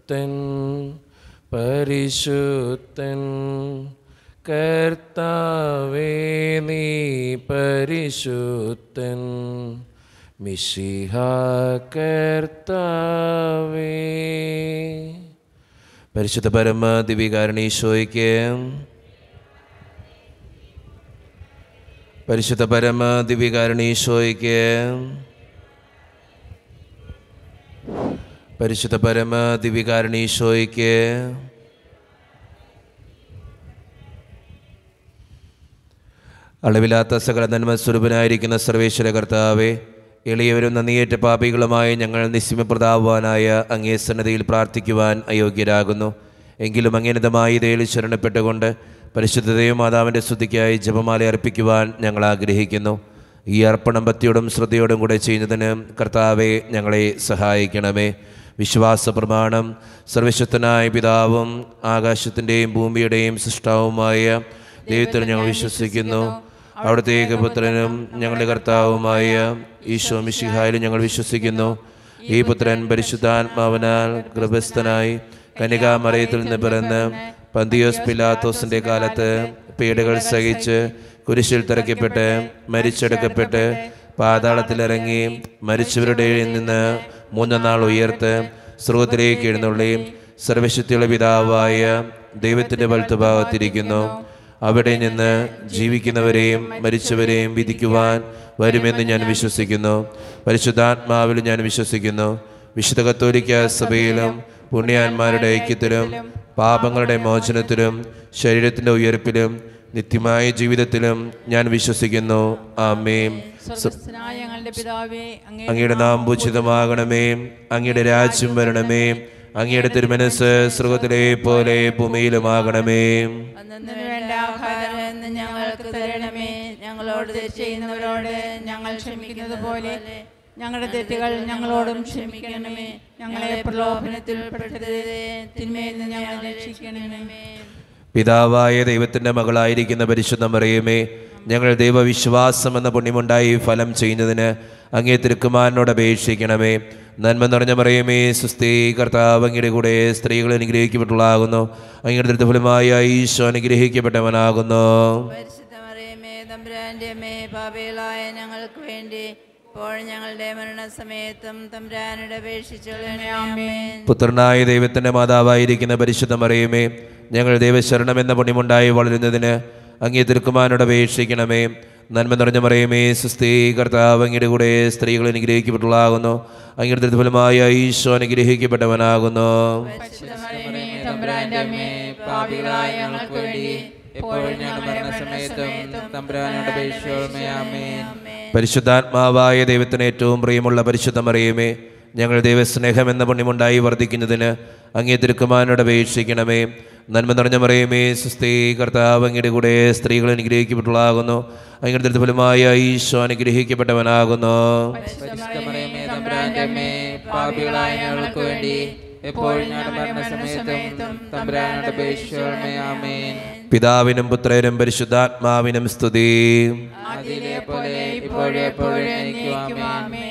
പരിശുദ്ധൻ പരിശുദ്ധൻ കർത്താവേ നീ പരിശുദ്ധൻ മിശിഹ കർത്താവേ പരിശുദ്ധ പരമ ദിവികാരണീശോയ്ക്ക് പരിശുദ്ധ പരമ ദിവികാരണീശോയ്ക്ക് പരിശുദ്ധ പരമ ദിവികാരണീശോയ്ക്ക് അളവില്ലാത്ത സകല നന്മ സ്വരൂപനായിരിക്കുന്ന സർവേശ്വര കർത്താവെ എളിയവരും നന്ദിയേറ്റ പാപികളുമായ ഞങ്ങൾ നിസ്യമപ്രതാപവാനായ അങ്ങേ സന്നദ്ധയിൽ പ്രാർത്ഥിക്കുവാൻ അയോഗ്യരാകുന്നു എങ്കിലും അങ്ങേനിതമായി ഇതയിൽ ശരണപ്പെട്ടുകൊണ്ട് പരിശുദ്ധതയും മാതാവിൻ്റെ സ്തുതിക്കായി ജപമാല അർപ്പിക്കുവാൻ ഞങ്ങൾ ആഗ്രഹിക്കുന്നു ഈ അർപ്പണം ഭക്തിയോടും ശ്രദ്ധയോടും കൂടെ ചെയ്യുന്നതിന് കർത്താവെ ഞങ്ങളെ സഹായിക്കണമേ വിശ്വാസ പ്രമാണം സർവശക്തനായ പിതാവും ആകാശത്തിൻ്റെയും ഭൂമിയുടെയും സൃഷ്ടാവുമായ ദൈവത്തിൽ ഞങ്ങൾ വിശ്വസിക്കുന്നു അവിടുത്തെ ഏകപുത്രനും ഞങ്ങളുടെ കർത്താവുമായ ഈശോ മിശിഹായിലും ഞങ്ങൾ വിശ്വസിക്കുന്നു ഈ പുത്രൻ പരിശുദ്ധാത്മാവനാൽ ഗൃഭസ്ഥനായി കനികാമറയത്തിൽ നിന്ന് പിറന്ന് പന്തിയോസ് പിലാത്തോസിന്റെ കാലത്ത് പീഡകൾ സഹിച്ച് കുരിശിൽ തിറക്കപ്പെട്ട് മരിച്ചെടുക്കപ്പെട്ട് പാതാളത്തിലിറങ്ങി മരിച്ചവരുടെ ഇടയിൽ നിന്ന് മൂന്നാം നാൾ ഉയർത്ത് സ്രോതത്തിലേക്ക് എഴുന്നള്ളി സർവശക്തിയുള്ള പിതാവായ ദൈവത്തിൻ്റെ വലത്തുഭാഗത്തിരിക്കുന്നു അവിടെ നിന്ന് ജീവിക്കുന്നവരെയും മരിച്ചവരെയും വിധിക്കുവാൻ വരുമെന്ന് ഞാൻ വിശ്വസിക്കുന്നു പരിശുദ്ധാത്മാവിൽ ഞാൻ വിശ്വസിക്കുന്നു വിശുദ്ധ കത്തോലിക്ക സഭയിലും പുണ്യാന്മാരുടെ ഐക്യത്തിലും പാപങ്ങളുടെ മോചനത്തിലും ശരീരത്തിൻ്റെ ഉയർപ്പിലും നിത്യമായ ജീവിതത്തിലും ഞാൻ വിശ്വസിക്കുന്നു ആമേം സ്വർഗസ്ഥനായ ഞങ്ങളുടെ പിതാവേ അങ്ങേ അങ്ങയുടെ നാം പൂജിതമാകണമേ അങ്ങയുടെ രാജ്യം വരണമേ അങ്ങയുടെ തിരുമനസ് സ്രോതത്തിലെ പോലെ ഭൂമിയിലുമാകണമേ അന്നു വേണ്ട ആഹാരം ഇന്ന് ഞങ്ങൾക്ക് തരണമേ ഞങ്ങളോട് തെറ്റ് ചെയ്യുന്നവരോട് ഞങ്ങൾ ക്ഷമിക്കുന്നത് പോലെ ഞങ്ങളുടെ തെറ്റുകൾ ഞങ്ങളോടും ക്ഷമിക്കണമേ ഞങ്ങളെ പ്രലോഭനത്തിൽ പെടുത്തരുതേ തിന്മയിൽ നിന്ന് ഞങ്ങളെ രക്ഷിക്കണമേ പിതാവായ ദൈവത്തിൻ്റെ മകളായിരിക്കുന്ന പരിശുദ്ധ മറിയമേ ഞങ്ങൾ ദൈവവിശ്വാസം എന്ന പുണ്യമുണ്ടായി ഫലം ചെയ്യുന്നതിന് അങ്ങേ തിരുക്കുമാരനോട് അപേക്ഷിക്കണമേ നന്മ നിറഞ്ഞ മറിയമേ സുസ്ഥി കർത്താവ് അങ്ങയുടെ കൂടെ സ്ത്രീകൾ അനുഗ്രഹിക്കപ്പെട്ടുള്ളാകുന്നു അങ്ങയുടെ ദൃഢഫലമായ ഈശോ അനുഗ്രഹിക്കപ്പെട്ടവനാകുന്നു പരിശുദ്ധമറിയമേ തമ്പുരാന്റെ അമ്മേ പാപികളായ ഞങ്ങൾക്ക് വേണ്ടി ഇപ്പോൾ ഞങ്ങളുടെ മരണസമയത്തും തമ്പുരാനോട് അപേക്ഷിച്ചു പുത്രനായ ദൈവത്തിൻ്റെ മാതാവായിരിക്കുന്ന പരിശുദ്ധ മറിയമേ ഞങ്ങൾ ദൈവശരണം എന്ന പുണ്യമുണ്ടായി വളരുന്നതിന് അങ്ങേ തിരുക്കുമാരനോട് അപേക്ഷിക്കണമേ നന്മ നിറഞ്ഞ മറിയമേ സുസ്ഥി കർത്താവ് അങ്ങയുടെ കൂടെ സ്ത്രീകൾ അനുഗ്രഹിക്കപ്പെട്ടുള്ളാകുന്നു അങ്ങയുടെ ദൃഢഫലമായ ഈശോ അനുഗ്രഹിക്കപ്പെട്ടവനാകുന്നു പരിശുദ്ധമറിയമേ തമ്പുരാന്റെ അമ്മേ പാപികളായ ഞങ്ങൾക്ക് വേണ്ടി എപ്പോഴും ഞങ്ങളുടെ മരണസമയത്തും തമ്പുരാനോട് അപേക്ഷിച്ചു പരിശുദ്ധാത്മാവായ ദൈവത്തിന് ഏറ്റവും പ്രിയമുള്ള പരിശുദ്ധ മറിയമേ ഞങ്ങൾ ദൈവസ്നേഹം എന്ന പുണ്യമുണ്ടായി വർദ്ധിക്കുന്നതിന് അങ്ങേ തിരുക്കുമാരനോട് അപേക്ഷിക്കണമേ നന്മ നിറഞ്ഞ മറിയമേ സുസ്ഥി കർത്താവ് അങ്ങയുടെ കൂടെ സ്ത്രീകൾ അനുഗ്രഹിക്കപ്പെട്ടുള്ളാകുന്നു അങ്ങയുടെ ദൃഢഫലമായ ഈശോ അനുഗ്രഹിക്കപ്പെട്ടവനാകുന്നു പരിശുദ്ധമറിയമേ തമ്പുരാന്റെ അമ്മേ പാപികളായ ഞങ്ങൾക്ക് വേണ്ടി എപ്പോഴും ഞങ്ങളുടെ മരണസമയത്തും തമ്പുരാനോട് അപേക്ഷിച്ചോളമേ ആമേൻ പിതാവിനും പുത്രനും പരിശുദ്ധാത്മാവിനും സ്തുതി അതിലെ പോലെ ഇപ്പോഴും എപ്പോഴും എനിക്കും ആമേൻ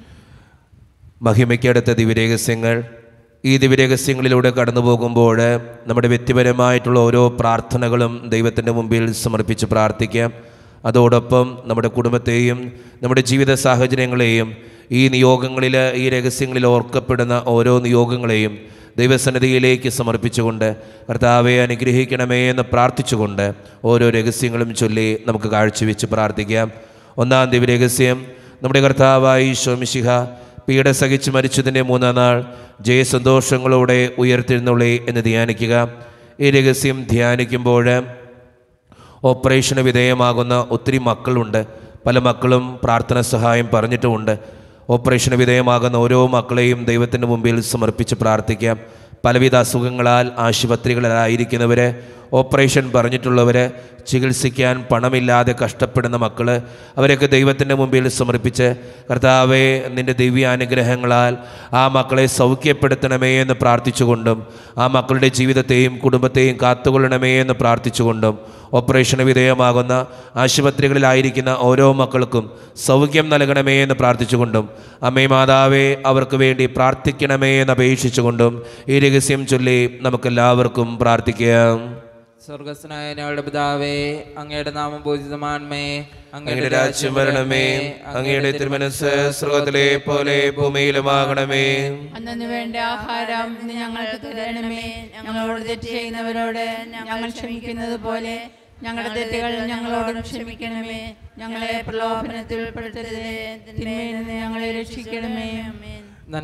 മഹിമയ്ക്കടുത്ത ദിവ്യരഹസ്യങ്ങൾ ഈ ദിവ്യരഹസ്യങ്ങളിലൂടെ കടന്നു പോകുമ്പോൾ നമ്മുടെ വ്യക്തിപരമായിട്ടുള്ള ഓരോ പ്രാർത്ഥനകളും ദൈവത്തിൻ്റെ മുമ്പിൽ സമർപ്പിച്ച് പ്രാർത്ഥിക്കാം അതോടൊപ്പം നമ്മുടെ കുടുംബത്തെയും നമ്മുടെ ജീവിത സാഹചര്യങ്ങളെയും ഈ നിയോഗങ്ങളിൽ ഈ രഹസ്യങ്ങളിൽ ഓർക്കപ്പെടുന്ന ഓരോ നിയോഗങ്ങളെയും ദൈവസന്നിധിയിലേക്ക് സമർപ്പിച്ചുകൊണ്ട് കർത്താവെ അനുഗ്രഹിക്കണമേ എന്ന് പ്രാർത്ഥിച്ചുകൊണ്ട് ഓരോ രഹസ്യങ്ങളും ചൊല്ലി നമുക്ക് കാഴ്ചവെച്ച് പ്രാർത്ഥിക്കാം ഒന്നാം ദിവ്യരഹസ്യം നമ്മുടെ കർത്താവായി ശോമിശിഹ പീഡ സഹിച്ച് മരിച്ചതിൻ്റെ മൂന്നാം നാൾ ജയസന്തോഷങ്ങളോടെ ഉയർത്തെഴുന്നള്ളി എന്ന് ധ്യാനിക്കുക ഈ രഹസ്യം ധ്യാനിക്കുമ്പോൾ ഓപ്പറേഷന് വിധേയമാകുന്ന ഒത്തിരി മക്കളുണ്ട് പല മക്കളും പ്രാർത്ഥന സഹായം പറഞ്ഞിട്ടുമുണ്ട് ഓപ്പറേഷന് വിധേയമാകുന്ന ഓരോ മക്കളെയും ദൈവത്തിൻ്റെ മുമ്പിൽ സമർപ്പിച്ച് പ്രാർത്ഥിക്കാം പലവിധ അസുഖങ്ങളാൽ ആശുപത്രികളിലായിരിക്കുന്നവർ ഓപ്പറേഷൻ പറഞ്ഞിട്ടുള്ളവർ ചികിത്സിക്കാൻ പണമില്ലാതെ കഷ്ടപ്പെടുന്ന മക്കൾ അവരൊക്കെ ദൈവത്തിൻ്റെ മുമ്പിൽ സമർപ്പിച്ച് കർത്താവെ നിൻ്റെ ദിവ്യാനുഗ്രഹങ്ങളാൽ ആ മക്കളെ സൗഖ്യപ്പെടുത്തണമേ എന്ന് പ്രാർത്ഥിച്ചുകൊണ്ടും ആ മക്കളുടെ ജീവിതത്തെയും കുടുംബത്തെയും കാത്തുകൊള്ളണമേ എന്ന് പ്രാർത്ഥിച്ചുകൊണ്ടും ഓപ്പറേഷന് വിധേയമാകുന്ന ആശുപത്രികളിലായിരിക്കുന്ന ഓരോ മക്കൾക്കും സൗഖ്യം നൽകണമേ എന്ന് പ്രാർത്ഥിച്ചുകൊണ്ടും അമ്മേ മാതാവേ അവർക്ക് വേണ്ടി പ്രാർത്ഥിക്കണമേ എന്ന് അപേക്ഷിച്ചുകൊണ്ടും ഈ രഹസ്യം ചൊല്ലി നമുക്കെല്ലാവർക്കും പ്രാർത്ഥിക്കാം സ്വർഗസ്നായ ഞങ്ങളുടെ പിതാവേ അങ്ങയുടെ നാമം പൂജിതമാണമേ അങ്ങയുടെ രാജ്യം വരണമേ അങ്ങയുടെ തിരുമനസ് സ്രോതത്തിലെ പോലെ ഭൂമിയിലുമാകണമേ അന്നു വേണ്ട ആഹാരം ഇന്ന് ഞങ്ങൾക്ക് തരണമേ ഞങ്ങളോട് തെറ്റ് ചെയ്യുന്നവരോട് ഞങ്ങൾ ക്ഷമിക്കുന്നത് പോലെ ഞങ്ങളുടെ തെറ്റുകൾ ഞങ്ങളോടും ക്ഷമിക്കണമേ ഞങ്ങളെ പ്രലോഭനത്തിൽ ഉൾപ്പെടുത്തരുതേ തിന്മയിൽ നിന്ന് ഞങ്ങളെ രക്ഷിക്കണമേ ആമേൻ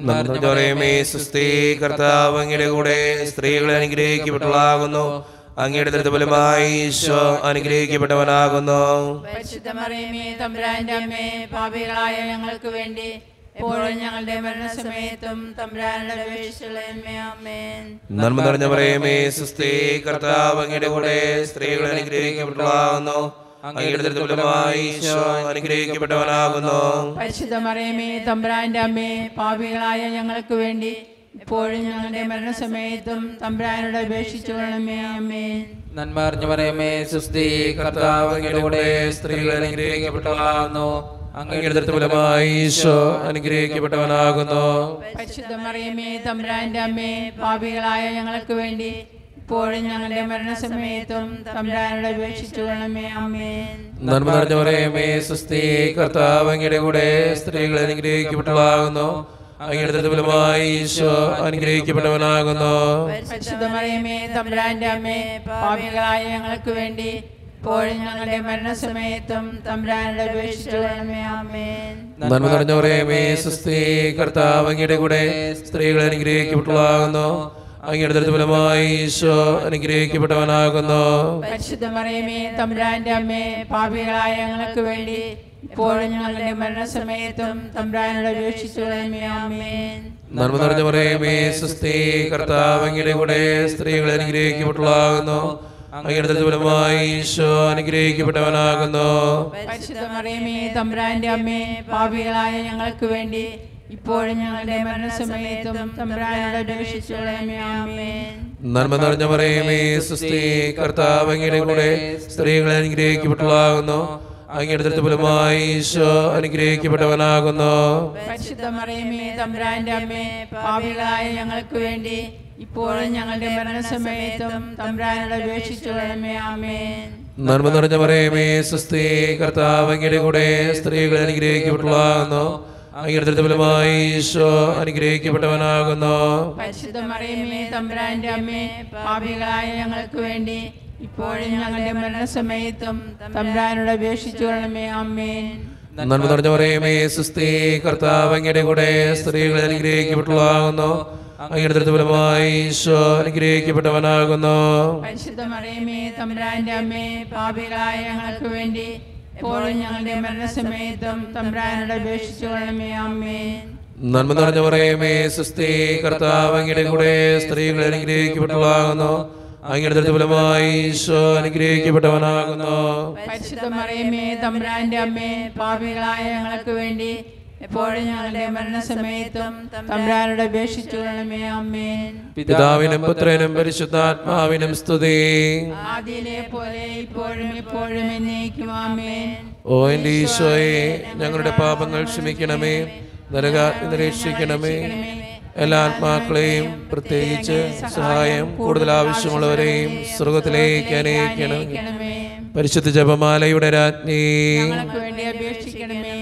നന്മേ സുസ്ഥി കർത്താവ് അങ്ങയുടെ കൂടെ സ്ത്രീകൾ അനുഗ്രഹിക്കപ്പെട്ടവളാകുന്നു അങ്ങയുടെ ദൃഢഫലമായി ഈശോ അനുഗ്രഹിക്കപ്പെട്ടവനാകുന്നു പരിശുദ്ധമറിയമേ തമ്പുരാന്റെ അമ്മേ പാപികളായ ഞങ്ങൾക്ക് വേണ്ടി എപ്പോഴും ഞങ്ങളുടെ മരണസമയത്തും തമ്പുരാനുടെ അപേക്ഷിച്ചുള്ളമേ ആമേൻ നന്മ നിറഞ്ഞ പറയുമേ സുസ്ഥി കർത്താവ് അങ്ങയുടെ കൂടെ സ്ത്രീകൾ അനുഗ്രഹിക്കപ്പെട്ടവളാകുന്നു അങ്ങയുടെ ദൃഢഫലമായി ഈശോ അനുഗ്രഹിക്കപ്പെട്ടവനാകുന്നു പരിശുദ്ധമറിയമേ തമ്പുരാന്റെ അമ്മേ പാപികളായ ഞങ്ങൾക്ക് വേണ്ടി എപ്പോഴും ഞങ്ങളുടെ മരണസമയത്തും തമ്പുരാനോട് അപേക്ഷിച്ചു കൊള്ളണമേ ആമേൻ നന്മ അറിഞ്ഞു പറയുമേ സുസ്ഥി കർത്താവ് അങ്ങയുടെ കൂടെ സ്ത്രീകൾ അനുഗ്രഹിക്കപ്പെട്ടവളാകുന്നു അങ്ങയുടെ ദൃഢഫലമായി ഈശോ അനുഗ്രഹിക്കപ്പെട്ടവനാകുന്നു പരിശുദ്ധമറിയമേ തമ്പുരാന്റെ അമ്മേ പാപികളായ ഞങ്ങൾക്ക് വേണ്ടി ഇപ്പോഴും ഞങ്ങളുടെ മരണസമയത്തും തമ്പുരാനോട് അപേക്ഷിച്ചു കൊള്ളണമേ ആമേൻ നന്മ നിറഞ്ഞു പറയുമേ സുസ്ഥി കർത്താവ് അങ്ങയുടെ കൂടെ സ്ത്രീകൾ അനുഗ്രഹിക്കപ്പെട്ടവളാകുന്നു അങ്ങയുടെ ദൃഢഫലമായി ഈശോ അനുഗ്രഹിക്കപ്പെട്ടവനാകുന്നു പരിശുദ്ധമറിയമേ തമ്പുരാന്റെ അമ്മേ പാപികളായ ഞങ്ങൾക്ക് വേണ്ടി ഇപ്പോഴും ഞങ്ങളുടെ മരണസമയത്തും തമ്പുരാനോട് അപേക്ഷിച്ചു കൊള്ളണമേ ആമേൻ നന്മ നിറഞ്ഞു പറയുമേ സുസ്ഥി കർത്താവ് അങ്ങയുടെ കൂടെ സ്ത്രീകൾ അനുഗ്രഹിക്കപ്പെട്ടവളാകുന്നു അങ്ങയുടെ ദൃഢഫലമായി ഈശോ അനുഗ്രഹിക്കപ്പെട്ടവനാകുന്നു പരിശുദ്ധമറിയമേ തമ്പുരാന്റെ അമ്മേ പാപികളായ ഞങ്ങൾക്ക് വേണ്ടി ഇപ്പോഴും ഞങ്ങളുടെ മരണസമയത്തും തമ്പുരാനോട് അപേക്ഷിച്ചു കൊള്ളണമേ ആമേൻ നന്മ നിറഞ്ഞു പറയുമേ സുസ്ഥി കർത്താവ് അങ്ങയുടെ കൂടെ സ്ത്രീകൾ അനുഗ്രഹിക്കപ്പെട്ടവളാകുന്നു അങ്ങയുടെ ദൃഢഫലമായി ഈശോ അനുഗ്രഹിക്കപ്പെട്ടവനാകുന്നു പരിശുദ്ധമറിയമേ തമ്പുരാന്റെ അമ്മേ പാപികളായ ഞങ്ങൾക്ക് വേണ്ടി ഇപ്പോഴും ഞങ്ങളുടെ മരണസമയത്തും തമ്പുരാനോട് അപേക്ഷിച്ചു കൊള്ളണമേ ആമേൻ നന്മ നിറഞ്ഞു പറയുമേ സുസ്ഥി കർത്താവ് അങ്ങയുടെ കൂടെ സ്ത്രീകൾ അനുഗ്രഹിക്കപ്പെട്ടവളാകുന്നു അങ്ങയുടെ ദൃഢഫലമായി ഈശോ അനുഗ്രഹിക്കപ്പെട്ടവനാകുന്നു പരിശുദ്ധമറിയമേ തമ്പുരാന്റെ അമ്മേ പാപികളായ ഞങ്ങൾക്ക് വേണ്ടി ഇപ്പോഴും ഞങ്ങളുടെ മരണസമയത്തും തമ്പുരാനോട് അപേക്ഷിച്ചു കൊള്ളണമേ ആമേൻ നന്മ നിറഞ്ഞ പറയുമേ സുസ്ഥി കർത്താവ് അങ്ങയുടെ കൂടെ സ്ത്രീകൾ അനുഗ്രഹിക്കപ്പെട്ടവളാകുന്നു അങ്ങയുടെ ദൃഢഫലമായി ഈശോ അനുഗ്രഹിക്കപ്പെട്ടവനാകുന്നു പരിശുദ്ധമറിയമേ തമ്പുരാന്റെ അമ്മേ പാപികളായ ഞങ്ങൾക്ക് വേണ്ടി ഇപ്പോഴും ഞങ്ങളുടെ മരണസമയത്തും തമ്പുരാനോട് അപേക്ഷിച്ചു കൊള്ളണമേ ആമേൻ നന്മ നിറഞ്ഞ പറയുമേ സുസ്ഥി കർത്താവ് അങ്ങയുടെ കൂടെ സ്ത്രീകൾ അനുഗ്രഹിക്കപ്പെട്ടവളാകുന്നു അങ്ങയുടെ ദൃഢഫലമായി ഈശോ അനുഗ്രഹിക്കപ്പെട്ടവനാകുന്നു പരിശുദ്ധമറിയമേ തമ്പുരാന്റെ അമ്മേ പാപികളായ ഞങ്ങൾക്ക് വേണ്ടി എപ്പോഴും ഞങ്ങളുടെ മരണസമയത്തും തമ്പുരാനോട് അപേക്ഷിച്ചു കൊള്ളണമേ ആമേൻ നന്മ നിറഞ്ഞ പറയുമേ സുസ്ഥി കർത്താവ് അങ്ങയുടെ കൂടെ സ്ത്രീകൾ അനുഗ്രഹിക്കപ്പെട്ടവളാകുന്നു അങ്ങയുടെ ദൃഢഫലമായി ഈശോ അനുഗ്രഹിക്കപ്പെട്ടവനാകുന്നു പരിശുദ്ധമറിയമേ തമ്പുരാന്റെ അമ്മേ പാപികളായ ഞങ്ങൾക്ക് വേണ്ടി എപ്പോഴും ഞങ്ങളുടെ മരണസമയത്തും തമ്പുരാനോട് അപേക്ഷിച്ചു കൊള്ളണമേ ആമേൻ പിതാവിനും പുത്രനും പരിശുദ്ധാത്മാവിനും സ്തുതി ആദിയിലെ പോലെ ഇപ്പോഴും എപ്പോഴും എന്നേക്കും ആമേൻ ഓ എൻ്റെ ഈശോയെ ഞങ്ങളുടെ പാപങ്ങൾ ക്ഷമിക്കണമേ നരകാത്മ രക്ഷിക്കണമേ എല്ലാ ആത്മാക്കളെയും പ്രത്യേകിച്ച് സഹായം കൂടുതൽ ആവശ്യമുള്ളവരെയും സ്വർഗത്തിലേക്ക് അനയിക്കണം ണമേ പരിശുദ്ധ ജപമാലയുടെ രാജ്ഞി ഞങ്ങൾക്ക് വേണ്ടി അപേക്ഷിക്കണമേ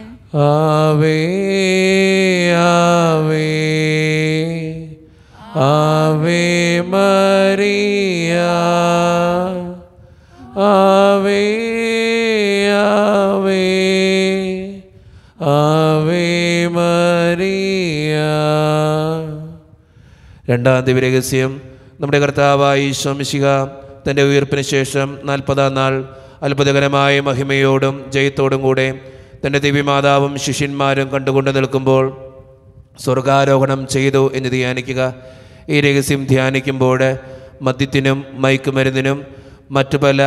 ആവേ ആവേ ആവേ മരിയ ആവേ ആവേ ആവേ മരിയ രണ്ടാം ദിവ്യരഹസ്യം നമ്മുടെ കർത്താവായ ഈശോമിശിക തൻ്റെ ഉയർപ്പിന് ശേഷം നാൽപ്പതാം നാൾ അത്ഭുതകരമായ മഹിമയോടും ജയത്തോടും കൂടെ തൻ്റെ ദിവ്യമാതാവും ശിഷ്യന്മാരും കണ്ടുകൊണ്ട് നിൽക്കുമ്പോൾ സ്വർഗാരോഹണം ചെയ്തു എന്ന് ധ്യാനിക്കുക ഈ രഹസ്യം ധ്യാനിക്കുമ്പോൾ മദ്യത്തിനും മയക്കുമരുന്നിനും മറ്റു പല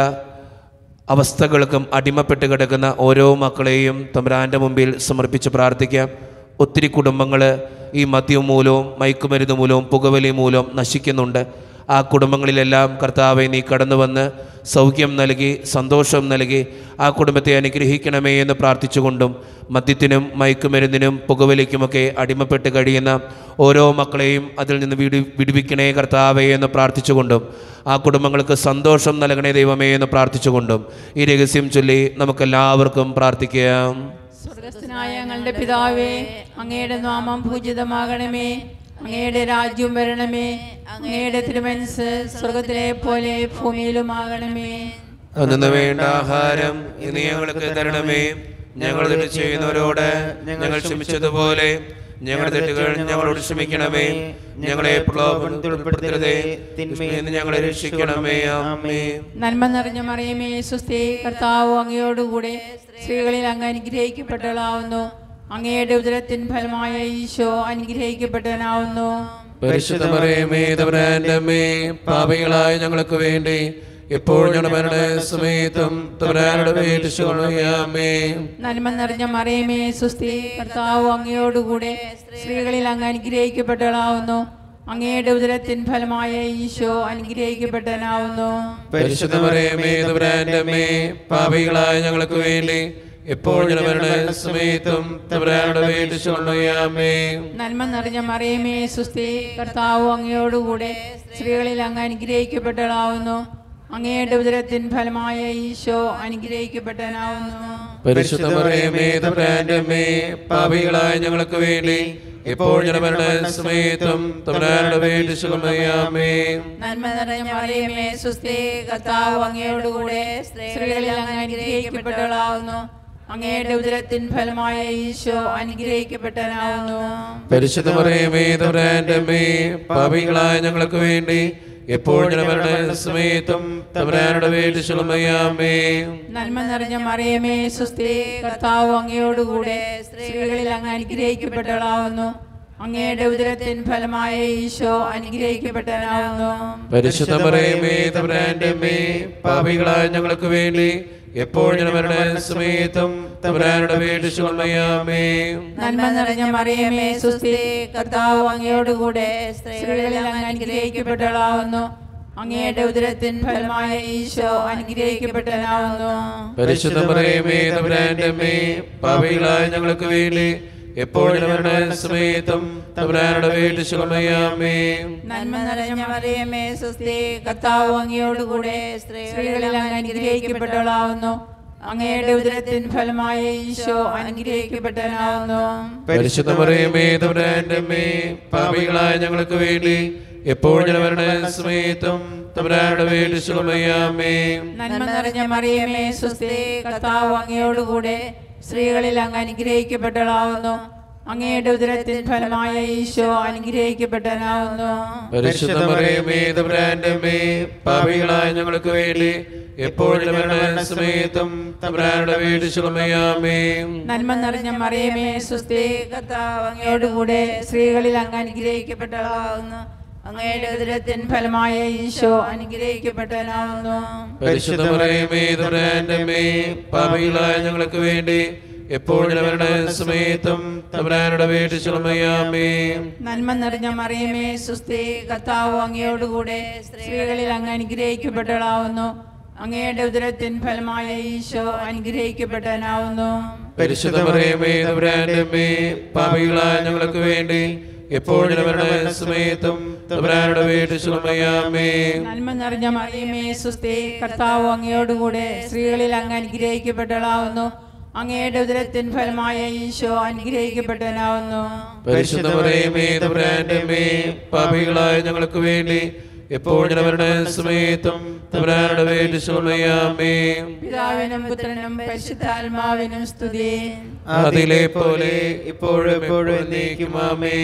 അവസ്ഥകൾക്കും അടിമപ്പെട്ട് കിടക്കുന്ന ഓരോ മക്കളെയും തമ്പുരാൻ്റെ മുമ്പിൽ സമർപ്പിച്ച് പ്രാർത്ഥിക്കാം ഒത്തിരി കുടുംബങ്ങൾ ഈ മദ്യം മൂലവും മയക്കുമരുന്ന് മൂലവും പുകവലി മൂലവും നശിക്കുന്നുണ്ട് ആ കുടുംബങ്ങളിലെല്ലാം കർത്താവെ നീ കടന്നു വന്ന് സൗഖ്യം നൽകി സന്തോഷം നൽകി ആ കുടുംബത്തെ അനുഗ്രഹിക്കണമേ എന്ന് പ്രാർത്ഥിച്ചുകൊണ്ടും മദ്യത്തിനും മയക്കുമരുന്നിനും പുകവലിക്കുമൊക്കെ അടിമപ്പെട്ട് കഴിയുന്ന ഓരോ മക്കളെയും അതിൽ നിന്ന് വിടു വിടുവിക്കണേ കർത്താവേ എന്ന് പ്രാർത്ഥിച്ചുകൊണ്ടും ആ കുടുംബങ്ങൾക്ക് സന്തോഷം നൽകണേ ദൈവമേ എന്ന് പ്രാർത്ഥിച്ചുകൊണ്ടും ഈ രഹസ്യം ചൊല്ലി നമുക്കെല്ലാവർക്കും പ്രാർത്ഥിക്കാം സ്വർഗസ്ഥനായ ഞങ്ങളുടെ പിതാവേ അങ്ങയുടെ നാമം പൂജിതമാകണമേ അങ്ങയുടെ രാജ്യം വരണമേ അങ്ങയുടെ തിരുമനസ് സ്വർഗത്തിലെ പോലെ ഭൂമിയിലുമാകണമേ അന്നു വേണ്ട ആഹാരം ഇന്ന് ഞങ്ങൾക്ക് തരണമേ ഞങ്ങൾ തെറ്റ് ചെയ്യുന്നവരോട് ഞങ്ങൾ ക്ഷമിച്ചതുപോലെ ഞങ്ങളുടെ തെറ്റുകൾ ഞങ്ങളോട് ക്ഷമിക്കണമേ ഞങ്ങളെ പ്രലോഭനത്തിൽ ഉൾപ്പെടുത്തരുതേ തിന്മയിൽ നിന്ന് ഞങ്ങളെ രക്ഷിക്കണമേ ആമേ നന്മ നിറഞ്ഞ മറിയമേ സുസ്ഥി കർത്താവ് അങ്ങയോടുകൂടെ സ്ത്രീകളിൽ അങ്ങ് അനുഗ്രഹിക്കപ്പെട്ടവളാവുന്നു അങ്ങയുടെ ഉദരത്തിൻ ഫലമായ ഈശോ അനുഗ്രഹിക്കപ്പെട്ടവനാവുന്നു പരിശുദ്ധ മറിയമേ തമ്പുരാന്റെ അമ്മേ പാപികളായ ഞങ്ങൾക്ക് വേണ്ടി ഇപ്പോൾ ഞങ്ങളുടെ മരണ സമയത്തും തമ്പുരാനുടെ വേദിച്ചുകൊള്ളുകയാമേ നന്മ നിറഞ്ഞ മറിയമേ സുസ്ഥി കർത്താവ് അങ്ങയോടുകൂടെ സ്ത്രീകളിൽ അങ്ങ് അനുഗ്രഹിക്കപ്പെട്ടവളാവുന്നു അങ്ങയുടെ ഉദരത്തിൻ ഫലമായ ഈശോ അനുഗ്രഹിക്കപ്പെട്ടവനാവുന്നു പരിശുദ്ധ മറിയമേ തമ്പുരാന്റെ അമ്മേ പാപികളായ ഞങ്ങൾക്ക് വേണ്ടി ഇപ്പോൾ ഞങ്ങളുടെ മരണ സമയത്തും തമ്പുരാനുടെ വേദിച്ചുകൊള്ളുകയാമേ നന്മ നിറഞ്ഞ മറിയമേ സുസ്ഥി കർത്താവ് അങ്ങയോടുകൂടെ സ്ത്രീകളിൽ അങ്ങ് അനുഗ്രഹിക്കപ്പെട്ടവളാവുന്നു അങ്ങയുടെ ഉദരത്തിൻ ഫലമായ ഈശോ അനുഗ്രഹിക്കപ്പെട്ടവനാവുന്നു പരിശുദ്ധ മറിയമേ തമ്പുരാന്റെ അമ്മേ പാപികളായ ഞങ്ങൾക്ക് വേണ്ടി ഇപ്പോൾ ഞങ്ങളുടെ മരണ സമയത്തും തമ്പുരാനുടെ വേദിച്ചുകൊള്ളുകയാമേ നന്മ നിറഞ്ഞ മറിയമേ സുസ്ഥി കർത്താവ് അങ്ങയോടുകൂടെ സ്ത്രീകളിൽ അങ്ങ് അനുഗ്രഹിക്കപ്പെട്ടവളാവുന്നു അങ്ങയുടെ ഉദരത്തിൻ ഫലമായ ഈശോ അനുഗ്രഹിക്കപ്പെട്ടവനാവുന്നു പരിശുദ്ധ മറിയമേ തമ്പുരാന്റെ അമ്മേ പാപികളായ ഞങ്ങൾക്ക് വേണ്ടി എപ്പോൾ ഞങ്ങളുടെ മരണ സമയത്തും തമ്പുരാനുടെ വേദിച്ചുകൊള്ളുകയാമേ നന്മ നിറഞ്ഞ മറിയമേ സുസ്ഥി കർത്താവ് അങ്ങയോടുകൂടെ സ്ത്രീകളിൽ അങ്ങ് അനുഗ്രഹിക്കപ്പെട്ടവളാവുന്നു അങ്ങയുടെ ഉദരത്തിൻ ഫലമായ ഈശോ അനുഗ്രഹിക്കപ്പെട്ടവനാവുന്നു പരിശുദ്ധ മറിയമേ തമ്പുരാന്റെ അമ്മേ പാപികളായ ഞങ്ങൾക്ക് വേണ്ടി എപ്പോൾ ഞങ്ങളുടെ മരണ സമയത്തും തമ്പുരാനുടെ വേദിച്ചുകൊള്ളുകയാമേ നന്മ നിറഞ്ഞ മറിയമേ സുസ്ഥി കർത്താവ് അങ്ങയോടുകൂടെ സ്ത്രീകളിൽ അങ്ങ് അനുഗ്രഹിക്കപ്പെട്ടവളാവുന്നു അങ്ങയുടെ ഉദരത്തിൻ ഫലമായ ഈശോ അനുഗ്രഹിക്കപ്പെട്ടവനാവുന്നു പരിശുദ്ധ മറിയമേ തമ്പുരാന്റെ അമ്മേ പാപികളായ ഞങ്ങൾക്ക് വേണ്ടി എപ്പോൾ ഞങ്ങളുടെ മരണ സമയത്തും തമ്പുരാനുടെ വേദിച്ചുകൊള്ളുകയാമേ നന്മ നിറഞ്ഞ മറിയമേ സുസ്ഥി കർത്താവ് അങ്ങയോടുകൂടെ സ്ത്രീകളിൽ അങ്ങ് അനുഗ്രഹിക്കപ്പെട്ടവളാവുന്നു അങ്ങയുടെ ഉദരത്തിൻ ഫലമായ ഈശോ അനുഗ്രഹിക്കപ്പെട്ടവനാവുന്നു പരിശുദ്ധ മറിയമേ തമ്പുരാന്റെ അമ്മേ പാപികളായ ഞങ്ങൾക്ക് വേണ്ടി എപ്പോൾ ഞങ്ങളുടെ മരണ സമയത്തും തമ്പുരാനുടെ വേദിച്ചുകൊള്ളുകയാമേ നന്മ നിറഞ്ഞ മറിയമേ സുസ്ഥി കർത്താവ് അങ്ങയോടുകൂടെ സ്ത്രീകളിൽ അങ്ങ് അനുഗ്രഹിക്കപ്പെട്ടവളാവുന്നു അങ്ങയുടെ ഉദരത്തിൻ ഫലമായ ഈശോ അനുഗ്രഹിക്കപ്പെട്ടവനാവുന്നു പരിശുദ്ധ മറിയമേ തമ്പുരാന്റെ അമ്മേ പാപികളായ ഞങ്ങൾക്ക് വേണ്ടി എപ്പോൾ ഞങ്ങളുടെ മരണ സമയത്തും തമ്പുരാനുടെ വേദിച്ചുകൊള്ളുകയാമേ നന്മ നിറഞ്ഞ മറിയമേ സുസ്ഥി കർത്താവ് അങ്ങയോടുകൂടെ സ്ത്രീകളിൽ അങ്ങ് അനുഗ്രഹിക്കപ്പെട്ടവളാവുന്നു അങ്ങയുടെ ഉദരത്തിൻ ഫലമായ ഈശോ അനുഗ്രഹിക്കപ്പെട്ടവനാവുന്നു പരിശുദ്ധ മറിയമേ തമ്പുരാന്റെ അമ്മേ പാപികളായ ഞങ്ങൾക്ക് വേണ്ടി എപ്പോൾ ഞങ്ങളുടെ മരണ സമയത്തും തമ്പുരാനുടെ വേദിച്ചുകൊള്ളുകയാമേ നന്മ നിറഞ്ഞ മറിയമേ സുസ്ഥി കർത്താവ് അങ്ങയോടുകൂടെ സ്ത്രീകളിൽ അങ്ങ് അനുഗ്രഹിക്കപ്പെട്ടവളാവുന്നു അങ്ങയുടെ ഉദരത്തിൻ ഫലമായ ഈശോ അനുഗ്രഹിക്കപ്പെട്ടവനാവുന്നു പരിശുദ്ധ മറിയമേ തമ്പുരാന്റെ അമ്മേ പാപികളായ ഞങ്ങൾക്ക് വേണ്ടി എപ്പോൾ ഞങ്ങളുടെ മരണ സമയത്തും തമ്പുരാനുടെ വേദിച്ചുകൊള്ളുകയാമേ നന്മ നിറഞ്ഞ മറിയമേ സുസ്ഥി കർത്താവ് അങ്ങയോടുകൂടെ സ്ത്രീകളിൽ അങ്ങ് അനുഗ്രഹിക്കപ്പെട്ടവളാവുന്നു അങ്ങയുടെ ഉദരത്തിൻ ഫലമായ ഈശോ അനുഗ്രഹിക്കപ്പെട്ടവനാവുന്നു പരിശുദ്ധ മറിയമേ തമ്പുരാന്റെ അമ്മേ പാപികളായ ഞങ്ങൾക്ക് വേണ്ടി എപ്പോൾ ഞങ്ങളുടെ മരണ സമയത്തും തമ്പുരാനുടെ വേദിച്ചുകൊള്ളുകയാമേ പിതാവിനും പുത്രനും പരിശുദ്ധാത്മാവിനും സ്തുതി അതിലെ പോലെ ഇപ്പോഴും എപ്പോഴും എന്നേക്കുമാമേ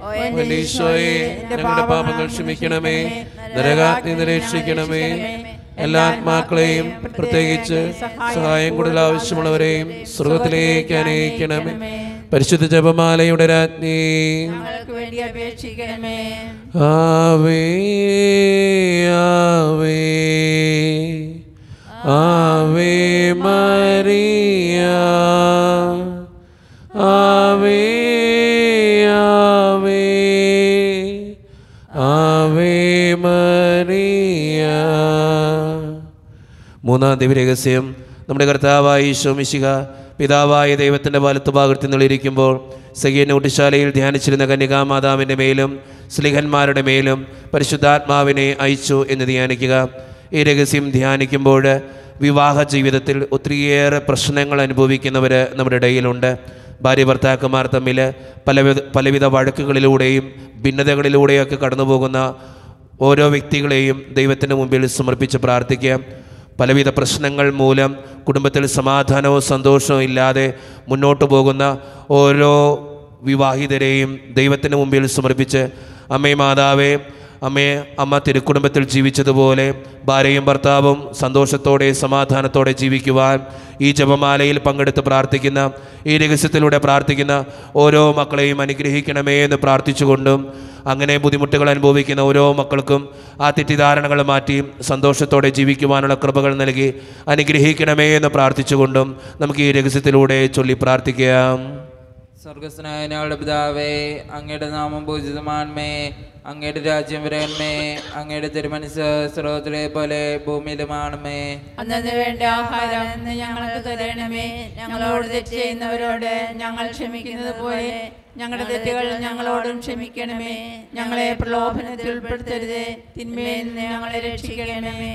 ഈശോയെ ഞങ്ങളുടെ പാപങ്ങൾ ക്ഷമിക്കണമേ നരകാഗ്നി നിരീക്ഷിക്കണമേ എല്ലാ ആത്മാക്കളെയും പ്രത്യേകിച്ച് സഹായം കൂടുതൽ ആവശ്യമുള്ളവരെയും സ്വർഗത്തിലേക്ക് അനയിക്കണമേ പരിശുദ്ധ ജപമാലയുടെ രാജ്ഞി ഞങ്ങൾക്ക് വേണ്ടി അപേക്ഷിക്കണമേ ആവേ ആവേ ആവേ മരിയ ആവേ ആവേ ആവേ മരിയ മൂന്നാം ദിവ്യരഹസ്യം നമ്മുടെ കർത്താവായ ഈശോ മിശിഹ പിതാവായ ദൈവത്തിൻ്റെ വലത്തുഭാഗത്ത് നിളിരിക്കുമ്പോൾ സഖ്യന ഊട്ടിശാലയിൽ ധ്യാനിച്ചിരുന്ന കന്യകാമാതാവിൻ്റെ മേലും സ്ലിഹന്മാരുടെ മേലും പരിശുദ്ധാത്മാവിനെ അയച്ചു എന്ന് ധ്യാനിക്കുക ഈ രഹസ്യം ധ്യാനിക്കുമ്പോൾ വിവാഹ ജീവിതത്തിൽ ഒത്തിരിയേറെ പ്രശ്നങ്ങൾ അനുഭവിക്കുന്നവർ നമ്മുടെ ഇടയിലുണ്ട് ഭാര്യ ഭർത്താക്കന്മാർ തമ്മിൽ പലവിധ പലവിധ വഴക്കുകളിലൂടെയും ഭിന്നതകളിലൂടെയൊക്കെ കടന്നു പോകുന്ന ഓരോ വ്യക്തികളെയും ദൈവത്തിൻ്റെ മുമ്പിൽ സമർപ്പിച്ച് പ്രാർത്ഥിക്കാം പലവിധ പ്രശ്നങ്ങൾ മൂലം കുടുംബത്തിൽ സമാധാനവും സന്തോഷവും ഇല്ലാതെ മുന്നോട്ട് പോകുന്ന ഓരോ വിവാഹിതരെയും ദൈവത്തിന് മുമ്പിൽ സമർപ്പിച്ച് അമ്മേ മാതാവേ അമ്മേ അമ്മ തിരുക്കുടുംബത്തിൽ ജീവിച്ചതുപോലെ ഭാര്യയും ഭർത്താവും സന്തോഷത്തോടെ സമാധാനത്തോടെ ജീവിക്കുവാൻ ഈ ജപമാലയിൽ പങ്കെടുത്ത് പ്രാർത്ഥിക്കുന്ന ഈ രഹസ്യത്തിലൂടെ പ്രാർത്ഥിക്കുന്ന ഓരോ മക്കളെയും അനുഗ്രഹിക്കണമേ എന്ന് പ്രാർത്ഥിച്ചുകൊണ്ടും അങ്ങനെ ബുദ്ധിമുട്ടുകൾ അനുഭവിക്കുന്ന ഓരോ മക്കൾക്കും ആ തെറ്റിദ്ധാരണകൾ മാറ്റി സന്തോഷത്തോടെ ജീവിക്കുവാനുള്ള കൃപകൾ നൽകി അനുഗ്രഹിക്കണമേ എന്ന് പ്രാർത്ഥിച്ചുകൊണ്ടും നമുക്ക് ഈ രഹസ്യത്തിലൂടെ ചൊല്ലി പ്രാർത്ഥിക്കാം സ്വർഗസ്നായ ഞങ്ങളുടെ പിതാവേ അങ്ങയുടെ നാമം പൂജിതമാൺമേ അങ്ങയുടെ രാജ്യം വരണമേ അങ്ങയുടെ തിരുമനസ് സ്രോതത്തിലെ പോലെ ഭൂമിയിലുമാണമേ അന്നു വേണ്ട ആഹാരം ഇന്ന് ഞങ്ങൾക്ക് തരണമേ ഞങ്ങളോട് തെറ്റ് ചെയ്യുന്നവരോട് ഞങ്ങൾ ക്ഷമിക്കുന്നത് പോലെ ഞങ്ങളുടെ തെറ്റുകൾ ഞങ്ങളോടും ക്ഷമിക്കണമേ ഞങ്ങളെ പ്രലോഭനത്തിൽ ഉൾപ്പെടുത്തരുതേ തിന്മയിൽ നിന്ന് ഞങ്ങളെ രക്ഷിക്കണമേ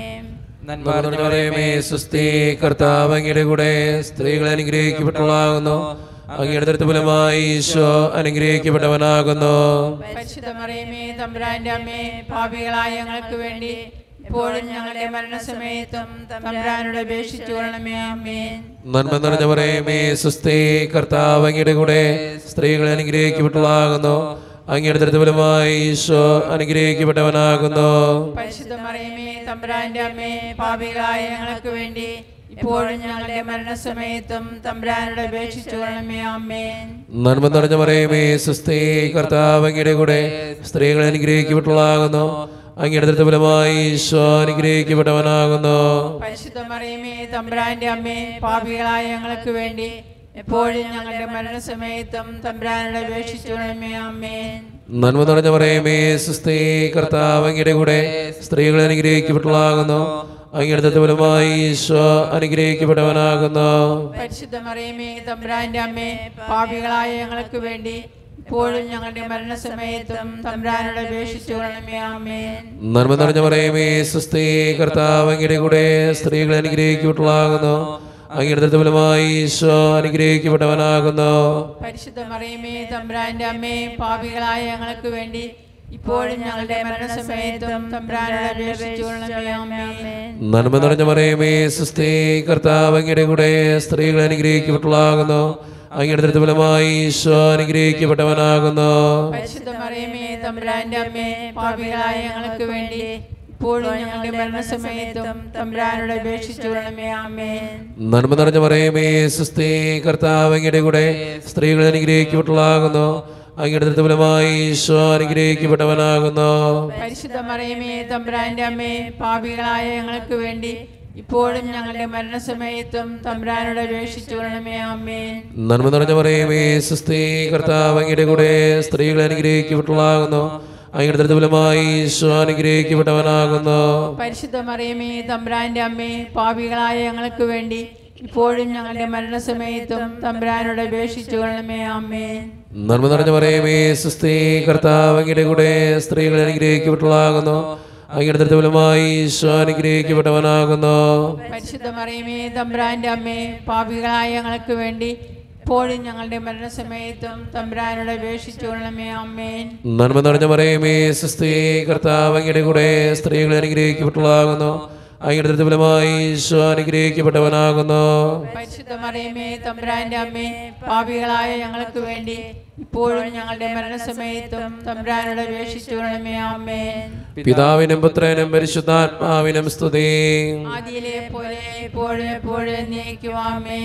പറയുമേ സുസ്ഥി കർത്താവ് അങ്ങയുടെ കൂടെ സ്ത്രീകൾ അനുഗ്രഹിക്കപ്പെട്ടവളാകുന്നു അങ്ങയുടെ തൃത്വഫലമായി ഈശോ അനുഗ്രഹിക്കപ്പെട്ടവനാകുന്നു പരിശുദ്ധമറിയമേ തമ്പുരാന്റെ അമ്മേ പാപികളായ ഞങ്ങൾക്ക് വേണ്ടി ഇപ്പോഴും ഞങ്ങളുടെ മരണസമയത്തും തമ്പുരാനോട് അപേക്ഷിച്ചു കൊള്ളണമേ അമ്മേ നന്മ നിറഞ്ഞ പറയുമേ സുസ്ഥി കർത്താവ് അങ്ങയുടെ കൂടെ സ്ത്രീകൾ അനുഗ്രഹിക്കപ്പെട്ടവളാകുന്നു അങ്ങയുടെ തൃത്വഫലമായി ഈശോ അനുഗ്രഹിക്കപ്പെട്ടവനാകുന്നു പരിശുദ്ധമറിയമേ തമ്പുരാന്റെ അമ്മേ പാപികളായ ഞങ്ങൾക്ക് വേണ്ടി ഇപ്പോഴും ഞങ്ങളുടെ മരണസമയത്തും തമ്പുരാനോട് അപേക്ഷിച്ചു കൊള്ളണമേ അമ്മേ നന്മ നിറഞ്ഞ പറയുമേ സുസ്ഥി കർത്താവ് അങ്ങയുടെ കൂടെ സ്ത്രീകൾ അനുഗ്രഹിക്കപ്പെട്ടവളാകുന്നു അങ്ങയുടെ തൃത്വഫലമായി ഈശോ അനുഗ്രഹിക്കപ്പെട്ടവനാകുന്നു പരിശുദ്ധമറിയമേ തമ്പുരാന്റെ അമ്മേ പാപികളായ ഞങ്ങൾക്ക് വേണ്ടി എപ്പോഴും ഞങ്ങളുടെ മരണസമയത്തും തമ്പുരാനോട് അപേക്ഷിച്ചു കൊള്ളണമേ അമ്മേ നന്മ നിറഞ്ഞ പറയുമേ സുസ്ഥി കർത്താവ് അങ്ങയുടെ കൂടെ സ്ത്രീകൾ അനുഗ്രഹിക്കപ്പെട്ടവളാകുന്നു അങ്ങയുടെ തത്വഫലമായി ഈശോ അനുഗ്രഹിക്കപ്പെട്ടവനാകുന്നു പരിശുദ്ധമറിയമേ തമ്പുരാന്റെ അമ്മേ പാപികളായ ഞങ്ങൾക്ക് വേണ്ടി ഇപ്പോഴും ഞങ്ങളുടെ മരണസമയത്തും തമ്പുരാനോട് അപേക്ഷിച്ചു കൊള്ളണമേ അമ്മേ നന്മ നിറഞ്ഞ പറയുമേ സുസ്ഥി കർത്താവ് അങ്ങയുടെ കൂടെ സ്ത്രീകൾ അനുഗ്രഹിക്കപ്പെട്ടവളാകുന്നു അങ്ങയുടെ തത്വഫലമായി ഈശോ അനുഗ്രഹിക്കപ്പെട്ടവനാകുന്നു പരിശുദ്ധമറിയമേ തമ്പുരാന്റെ അമ്മേ പാപികളായ ഞങ്ങൾക്ക് വേണ്ടി ഇപ്പോഴും ഞങ്ങളുടെ മരണസമയത്തും തമ്പുരാനോട് അപേക്ഷിച്ചു കൊള്ളണമേ അമ്മേ നന്മ നിറഞ്ഞ പറയുമേ സുസ്ഥി കർത്താവ് അങ്ങയുടെ കൂടെ സ്ത്രീകൾ അനുഗ്രഹിക്കപ്പെട്ടവളാകുന്നു അങ്ങയുടെ തൃത്വഫലമായി ഈശോ അനുഗ്രഹിക്കപ്പെട്ടവനാകുന്നു പരിശുദ്ധമറിയമേ തമ്പുരാന്റെ അമ്മേ പാപികളായ ഞങ്ങൾക്ക് വേണ്ടി ഇപ്പോഴും ഞങ്ങളുടെ മരണസമയത്തും തമ്പുരാനോട് അപേക്ഷിച്ചു കൊള്ളണമേ അമ്മേ നന്മ നിറഞ്ഞ പറയുമേ സുസ്ഥി കർത്താവ് അങ്ങയുടെ കൂടെ സ്ത്രീകൾ അനുഗ്രഹിക്കപ്പെട്ടവളാകുന്നു അങ്ങയുടെ തൃത്വഫലമായി ഈശോ അനുഗ്രഹിക്കപ്പെട്ടവനാകുന്നു പരിശുദ്ധമറിയമേ തമ്പുരാന്റെ അമ്മേ പാപികളായ ഞങ്ങൾക്ക് വേണ്ടി ഇപ്പോഴും ഞങ്ങളുടെ മരണസമയത്തും തമ്പുരാനോട് അപേക്ഷിച്ചു കൊള്ളണമേ അമ്മേ നന്മ നിറഞ്ഞ പറയുമേ സുസ്ഥി കർത്താവ് അങ്ങയുടെ കൂടെ സ്ത്രീകൾ അനുഗ്രഹിക്കപ്പെട്ടവളാകുന്നു അങ്ങയുടെ തൃത്വഫലമായി ഈശോ അനുഗ്രഹിക്കപ്പെട്ടവനാകുന്നു പരിശുദ്ധമറിയമേ തമ്പുരാന്റെ അമ്മേ പാപികളായ ഞങ്ങൾക്ക് വേണ്ടി ഇപ്പോഴും ഞങ്ങളുടെ മരണസമയത്തും തമ്പുരാനോട് അപേക്ഷിച്ചു കൊള്ളണമേ അമ്മേ നന്മ നിറഞ്ഞ പറയുമേ സുസ്ഥി കർത്താവ് അങ്ങയുടെ കൂടെ സ്ത്രീകൾ അനുഗ്രഹിക്കപ്പെട്ടവളാകുന്നു അങ്ങയുടെ തൃത്വഫലമായി ഈശോ അനുഗ്രഹിക്കപ്പെട്ടവനാകുന്നു പരിശുദ്ധമറിയമേ തമ്പുരാന്റെ അമ്മേ പാപികളായ ഞങ്ങൾക്ക് വേണ്ടി ഇപ്പോഴും ഞങ്ങളുടെ മരണസമയത്തും തമ്പുരാനോട് അപേക്ഷിച്ചു കൊള്ളണമേ അമ്മേ നന്മ നിറഞ്ഞ പറയുമേ സുസ്ഥി കർത്താവ് അങ്ങയുടെ കൂടെ സ്ത്രീകൾ അനുഗ്രഹിക്കപ്പെട്ടവളാകുന്നു അങ്ങയുടെ തൃത്വഫലമായി ഈശോ അനുഗ്രഹിക്കപ്പെട്ടവനാകുന്നു പരിശുദ്ധമറിയമേ തമ്പുരാന്റെ അമ്മേ പാപികളായ ഞങ്ങൾക്ക് വേണ്ടി ഇപ്പോഴും ഞങ്ങളുടെ മരണസമയത്തും തമ്പുരാനോട് അപേക്ഷിച്ചു കൊള്ളണമേ അമ്മേ പിതാവിനും പുത്രനും പരിശുദ്ധാത്മാവിനും സ്തുതി ആദിയിലെ പോലെ എപ്പോഴും എപ്പോഴും എന്നേക്കും ആമേൻ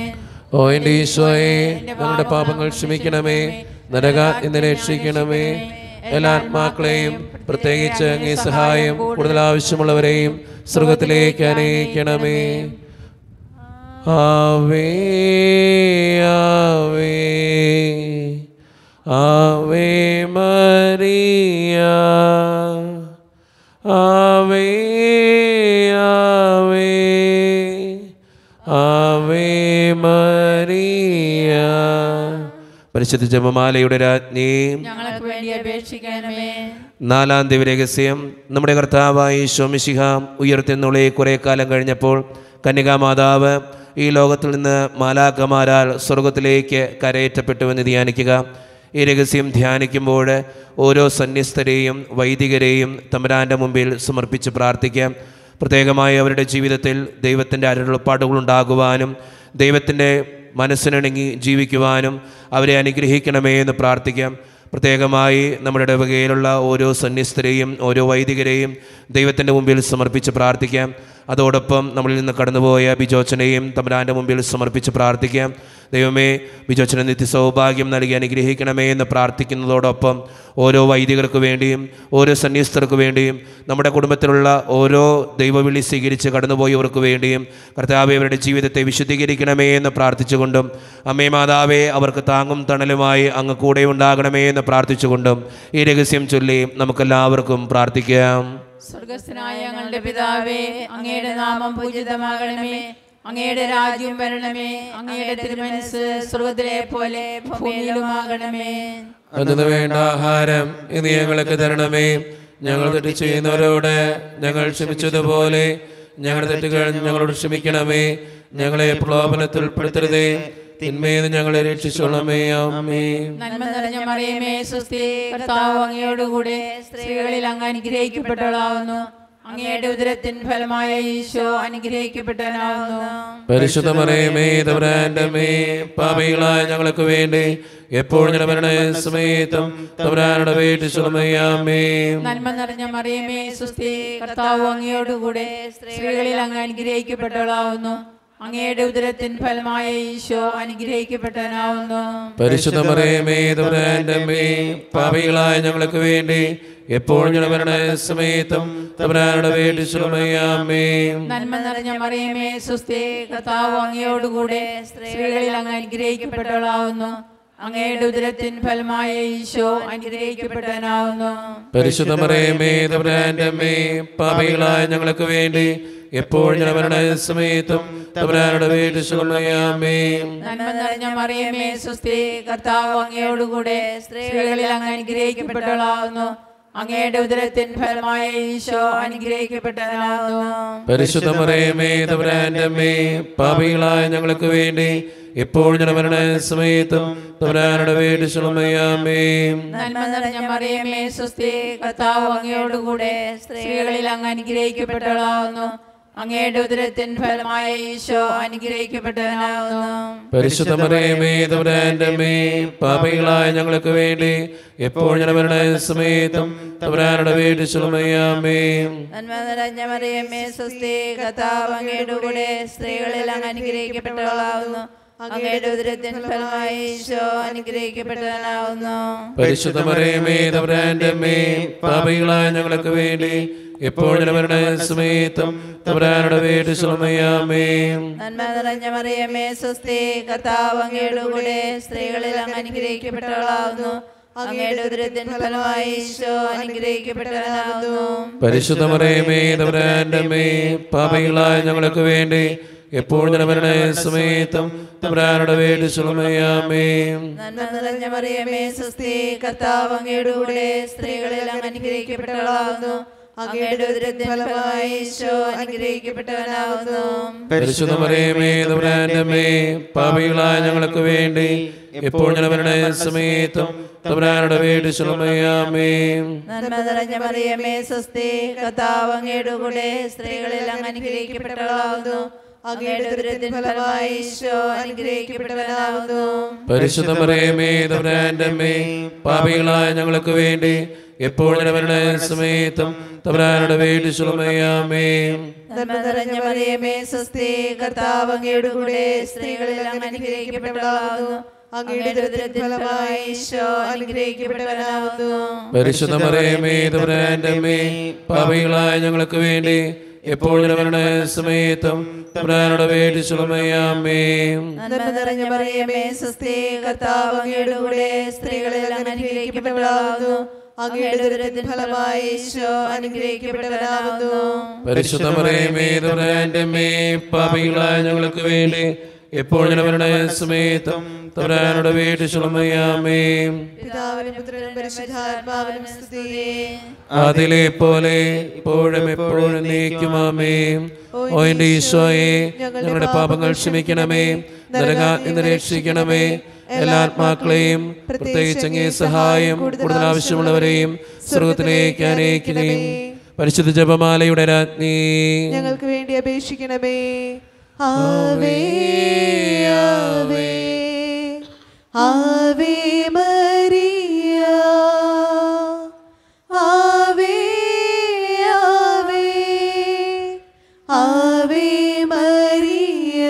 ഓ എൻ്റെ ഈശോയെ ഞങ്ങളുടെ പാപങ്ങൾ ക്ഷമിക്കണമേ നരകാഗ്നി രക്ഷിക്കണമേ എല്ലാ ആത്മാക്കളെയും പ്രത്യേകിച്ച് അങ്ങേ സഹായം കൂടുതൽ ആവശ്യമുള്ളവരെയും സ്വർഗത്തിലേക്ക് അനയിക്കണമേ ആവേ ആവേ ആവേ മരിയ ആവേ ആവേ ആവേ മരിയ പരിശുദ്ധ ജപമാലയുടെ രാജ്ഞി ഞങ്ങൾക്ക് വേണ്ടി അപേക്ഷിക്കണമേ നാലാം ദിവരഹസ്യം നമ്മുടെ കർത്താവായി ശോമിശിഹ ഉയർത്തുന്നുള്ള കുറെ കാലം കഴിഞ്ഞപ്പോൾ കന്യകാമാതാവ് ഈ ലോകത്തിൽ നിന്ന് മാലാക്കമാരാൽ സ്വർഗത്തിലേക്ക് കരയേറ്റപ്പെട്ടുവെന്ന് ധ്യാനിക്കുക ഈ രഹസ്യം ധ്യാനിക്കുമ്പോൾ ഓരോ സന്യസ്തരെയും വൈദികരെയും തമ്പുരാൻ്റെ മുമ്പിൽ സമർപ്പിച്ച് പ്രാർത്ഥിക്കാം പ്രത്യേകമായി അവരുടെ ജീവിതത്തിൽ ദൈവത്തിൻ്റെ അരുളപ്പാടുകൾ ഉണ്ടാകുവാനും ദൈവത്തിൻ്റെ മനസ്സിനിണങ്ങി ജീവിക്കുവാനും അവരെ അനുഗ്രഹിക്കണമേ എന്ന് പ്രാർത്ഥിക്കാം പ്രത്യേകമായി നമ്മുടെ ഇടവകയിലുള്ള ഓരോ സന്യസ്തരെയും ഓരോ വൈദികരെയും ദൈവത്തിൻ്റെ മുമ്പിൽ സമർപ്പിച്ച് പ്രാർത്ഥിക്കാം അതോടൊപ്പം നമ്മളിൽ നിന്ന് കടന്നുപോയ ബിജോച്ചനെയും തമ്പുരാൻ്റെ മുമ്പിൽ സമർപ്പിച്ച് പ്രാർത്ഥിക്കാം ദൈവമേ ബിജോച്ചനെ നിത്യ സൗഭാഗ്യം നൽകി അനുഗ്രഹിക്കണമേ എന്ന് പ്രാർത്ഥിക്കുന്നതോടൊപ്പം ഓരോ വൈദികർക്ക് വേണ്ടിയും ഓരോ സന്യസ്തർക്ക് വേണ്ടിയും നമ്മുടെ കുടുംബത്തിലുള്ള ഓരോ ദൈവവിളി സ്വീകരിച്ച് കടന്നുപോയവർക്ക് വേണ്ടിയും കർത്താവെ അവരുടെ ജീവിതത്തെ വിശുദ്ധീകരിക്കണമേ എന്ന് പ്രാർത്ഥിച്ചുകൊണ്ടും അമ്മേ മാതാവേ അവർക്ക് താങ്ങും തണലുമായി അങ്ങ് കൂടെ ഉണ്ടാകണമേ എന്ന് പ്രാർത്ഥിച്ചുകൊണ്ടും ഈ രഹസ്യം ചൊല്ലി നമുക്കെല്ലാവർക്കും പ്രാർത്ഥിക്കാം സ്വർഗസ്ഥനായ ഞങ്ങളുടെ പിതാവേ അങ്ങയുടെ നാമം പൂജിതമാകണമേ അങ്ങയുടെ രാജ്യം വരണമേ അങ്ങയുടെ തിരുമനസ് സ്വർഗത്തിലെ പോലെ ഭൂമിയിലുമാകണമേ അന്നു വേണ്ട ആഹാരം ഇന്ന് ഞങ്ങൾക്ക് തരണമേ ഞങ്ങൾ തെറ്റ് ചെയ്യുന്നവരോട് ഞങ്ങൾ ക്ഷമിച്ചതുപോലെ ഞങ്ങളുടെ തെറ്റുകൾ ഞങ്ങളോട് ക്ഷമിക്കണമേ ഞങ്ങളെ പ്രലോഭനത്തിൽ ഉൾപ്പെടുത്തരുതേ തിന്മയിൽ നിന്ന് ഞങ്ങളെ രക്ഷിച്ചോളമേ അമ്മേ നന്മ നിറഞ്ഞ മറിയമേ സുസ്ഥി കർത്താവ് അങ്ങയോടുകൂടെ സ്ത്രീകളിൽ അങ്ങ് അനുഗ്രഹിക്കപ്പെട്ടവളാവുന്നു അങ്ങയുടെ ഉദരത്തിൻ ഫലമായ ഈശോ അനുഗ്രഹിക്കപ്പെട്ടവനാവുന്നു പരിശുദ്ധ മറിയമേ തവരാൻ്റെ പാപികളായ ഞങ്ങൾക്ക് വേണ്ടി എപ്പോഴും ഞങ്ങളുടെ മരണ സമയത്തും തവരാനുടെ വീട്ടിച്ചുളമയാമേ നന്മ നിറഞ്ഞ മറിയമേ സുസ്ഥി കർത്താവ് അങ്ങയോടുകൂടെ സ്ത്രീകളിൽ അങ്ങ് അനുഗ്രഹിക്കപ്പെട്ടവളാവുന്നു അങ്ങയുടെ ഉദരത്തിൻ ഫലമായ ഈശോ അനുഗ്രഹിക്കപ്പെട്ടവനാവുന്നു പരിശുദ്ധ മറിയമേ തവരാൻ്റെ പാപികളായ ഞങ്ങൾക്ക് വേണ്ടി എപ്പോഴും ഞങ്ങളുടെ മരണ സമയത്തും തവരാനുടെ വീട്ടിച്ചുളമയാമേ നന്മ നിറഞ്ഞ മറിയമേ സുസ്ഥി കർത്താവ് അങ്ങയോടുകൂടെ സ്ത്രീകളിൽ അങ്ങ് അനുഗ്രഹിക്കപ്പെട്ടവളാവുന്നു അങ്ങയുടെ ഉദരത്തിൻ ഫലമായ ഈശോ അനുഗ്രഹിക്കപ്പെട്ടവനാവുന്നു പരിശുദ്ധ മറിയമേ തവരാൻ്റെ പാപികളായ ഞങ്ങൾക്ക് വേണ്ടി എപ്പോഴും ഞങ്ങളുടെ മരണ സമയത്തും തവരാനുടെ വീട്ടിച്ചുളമയാമേ നന്മ നിറഞ്ഞ മറിയമേ സുസ്ഥി കർത്താവ് അങ്ങയോടുകൂടെ സ്ത്രീകളിൽ അങ്ങ് അനുഗ്രഹിക്കപ്പെട്ടവളാവുന്നു അങ്ങയുടെ ഉദരത്തിൻ ഫലമായ ഈശോ അനുഗ്രഹിക്കപ്പെട്ടവനാവുന്നു പരിശുദ്ധ മറിയമേ തവരാൻ്റെ പാപികളായ ഞങ്ങൾക്ക് വേണ്ടി എപ്പോഴും ഞങ്ങളുടെ മരണ സമയത്തും തവരാനുടെ വീട്ടിച്ചുളമയാമേ നന്മ നിറഞ്ഞ മറിയമേ സുസ്ഥി കർത്താവ് അങ്ങയോടുകൂടെ സ്ത്രീകളിൽ അങ്ങ് അനുഗ്രഹിക്കപ്പെട്ടവളാവുന്നു അങ്ങയുടെ ഉദരത്തിൻ ഫലമായ ഈശോ അനുഗ്രഹിക്കപ്പെട്ടവനാവുന്നു പരിശുദ്ധ മറിയമേ തവരാൻ്റെ പാപികളായ ഞങ്ങൾക്ക് വേണ്ടി എപ്പോഴും ഞങ്ങളുടെ മരണ സമയത്തും തവരാനുടെ വീട്ടിച്ചുളമയാമേ നന്മ നിറഞ്ഞ മറിയമ്മേ സ്വസ്തി കർത്താവ് അങ്ങയുടെ കൂടെ സ്ത്രീകളിൽ അങ്ങ് അനുഗ്രഹിക്കപ്പെട്ടവളാവുന്നു അങ്ങയുടെ ഉദരത്തിൻ ഫലമായി ഈശോ അനുഗ്രഹിക്കപ്പെട്ടവനാവുന്നു പരിശുദ്ധ മറിയമേ തവരാൻ്റെ പാപികളായ ഞങ്ങൾക്ക് വേണ്ടി എപ്പോഴും ഞങ്ങളുടെ മരണ സമയത്തും തവരാനുടെ വീട്ടിച്ചുളമയാമേ നന്മ നിറഞ്ഞ മറിയമ്മേ സ്വസ്തി കർത്താവ് അങ്ങയുടെ കൂടെ സ്ത്രീകളിൽ അങ്ങ് അനുഗ്രഹിക്കപ്പെട്ടവളാവുന്നു അങ്ങയുടെ ഉദരത്തിൻ ഫലമായി ഈശോ അനുഗ്രഹിക്കപ്പെട്ടവനാവുന്നു പരിശുദ്ധ മറിയമേ തവരാൻ്റെ പാപികളായ ഞങ്ങൾക്ക് വേണ്ടി എപ്പോഴും ഞങ്ങളുടെ മരണ സമയത്തും തവരാനുടെ വീട്ടിച്ചുളമയാമേ നന്മ നിറഞ്ഞ മറിയമേ സ്വസ്തി കർത്താവ് അങ്ങയുടെ കൂടെ സ്ത്രീകളിൽ അങ്ങ് അനുഗ്രഹിക്കപ്പെട്ടവളാവുന്നു അങ്ങയുടെ ഉദരത്തിൻ ഫലമായി ഈശോ അനുഗ്രഹിക്കപ്പെട്ടവനാവുന്നു പരിശുദ്ധ മറിയമേ തവരാൻ്റെ പാപികളായ ഞങ്ങൾക്ക് വേണ്ടി എപ്പോഴും ഞങ്ങളുടെ മരണ സമയത്തും തവരാനുടെ വീട്ടിച്ചുളമയാമേ നന്മ നിറഞ്ഞ മറിയമേ സ്വസ്തി കർത്താവ് അങ്ങയുടെ കൂടെ സ്ത്രീകളിൽ അങ്ങ് അനുഗ്രഹിക്കപ്പെട്ടവളാവുന്നു അങ്ങയുടെ ഉദരത്തിൻ ഫലമായി ഈശോ അനുഗ്രഹിക്കപ്പെട്ടവനാവുന്നു പരിശുദ്ധ മറിയമേ തവരാൻ്റെ പാപികളായ ഞങ്ങൾക്ക് വേണ്ടി എപ്പോഴും ഞങ്ങളുടെ മരണ സമയത്തും തമ്പുരാനോട് വേടിച്ചുളമയാമേ നന്മ നിറഞ്ഞ മറിയമേ സ്വസ്തി കർത്താവ് അങ്ങയുടെ കൂടെ സ്ത്രീകളിൽ അങ്ങ് അനുഗ്രഹിക്കപ്പെട്ടവളാകുന്നു അങ്ങയുടെ ഉദരത്തിൻ ഫലമായി ഈശോ അനുഗ്രഹിക്കപ്പെട്ടവനാകുന്നു പരിശുദ്ധ മറിയമേ തമ്പുരാന്റെ അമ്മേ പാപികളായ ഞങ്ങൾക്ക് വേണ്ടി എപ്പോഴും അവരുടെ സമയത്തും തമ്പുരാനോട് വേടിച്ചുളമയാമേ നന്മ നിറഞ്ഞ മറിയമേ സ്വസ്തി കർത്താവ് അങ്ങയുടെ കൂടെ സ്ത്രീകളിൽ അങ്ങ് അനുഗ്രഹിക്കപ്പെട്ടവളാകുന്നു അങ്ങയുടെ ഉദരത്തിൻ ഫലമായി ഈശോ അനുഗ്രഹിക്കപ്പെട്ടവനാകുന്നു പരിശുദ്ധ മറിയമേ തമ്പുരാന്റെ അമ്മേ പാപികളായ ഞങ്ങൾക്ക് വേണ്ടി എപ്പോഴും അവരുടെ സമയത്തും തമ്പുരാനോട് വേടിച്ചുളമയാമേ പിതാവിനും പുത്രനും പരിശുദ്ധാത്മാവിനും സ്തുതി അതിലെ പോലെ ഇപ്പോഴും എപ്പോഴും നീക്കുമാമേ ഓ എന്റെ ഈശോയെ ഞങ്ങളുടെ പാപങ്ങൾ ക്ഷമിക്കണമേ നരകാഗ്നി നിന്ന് രക്ഷിക്കണമേ എല്ലാ ആത്മാക്കളെയും പ്രത്യേകിച്ച് അങ്ങേ സഹായം കൂടുതൽ ആവശ്യമുള്ളവരെയും സ്വർഗത്തിലേക്ക് അനയിക്കുകയും പരിശുദ്ധ ജപമാലയുടെ രാജ്ഞി ഞങ്ങൾക്ക് വേണ്ടി അപേക്ഷിക്കണമേ ആവേ ആവേ ആവേ മരിയ ആവേ ആവേ ആവേ മരിയ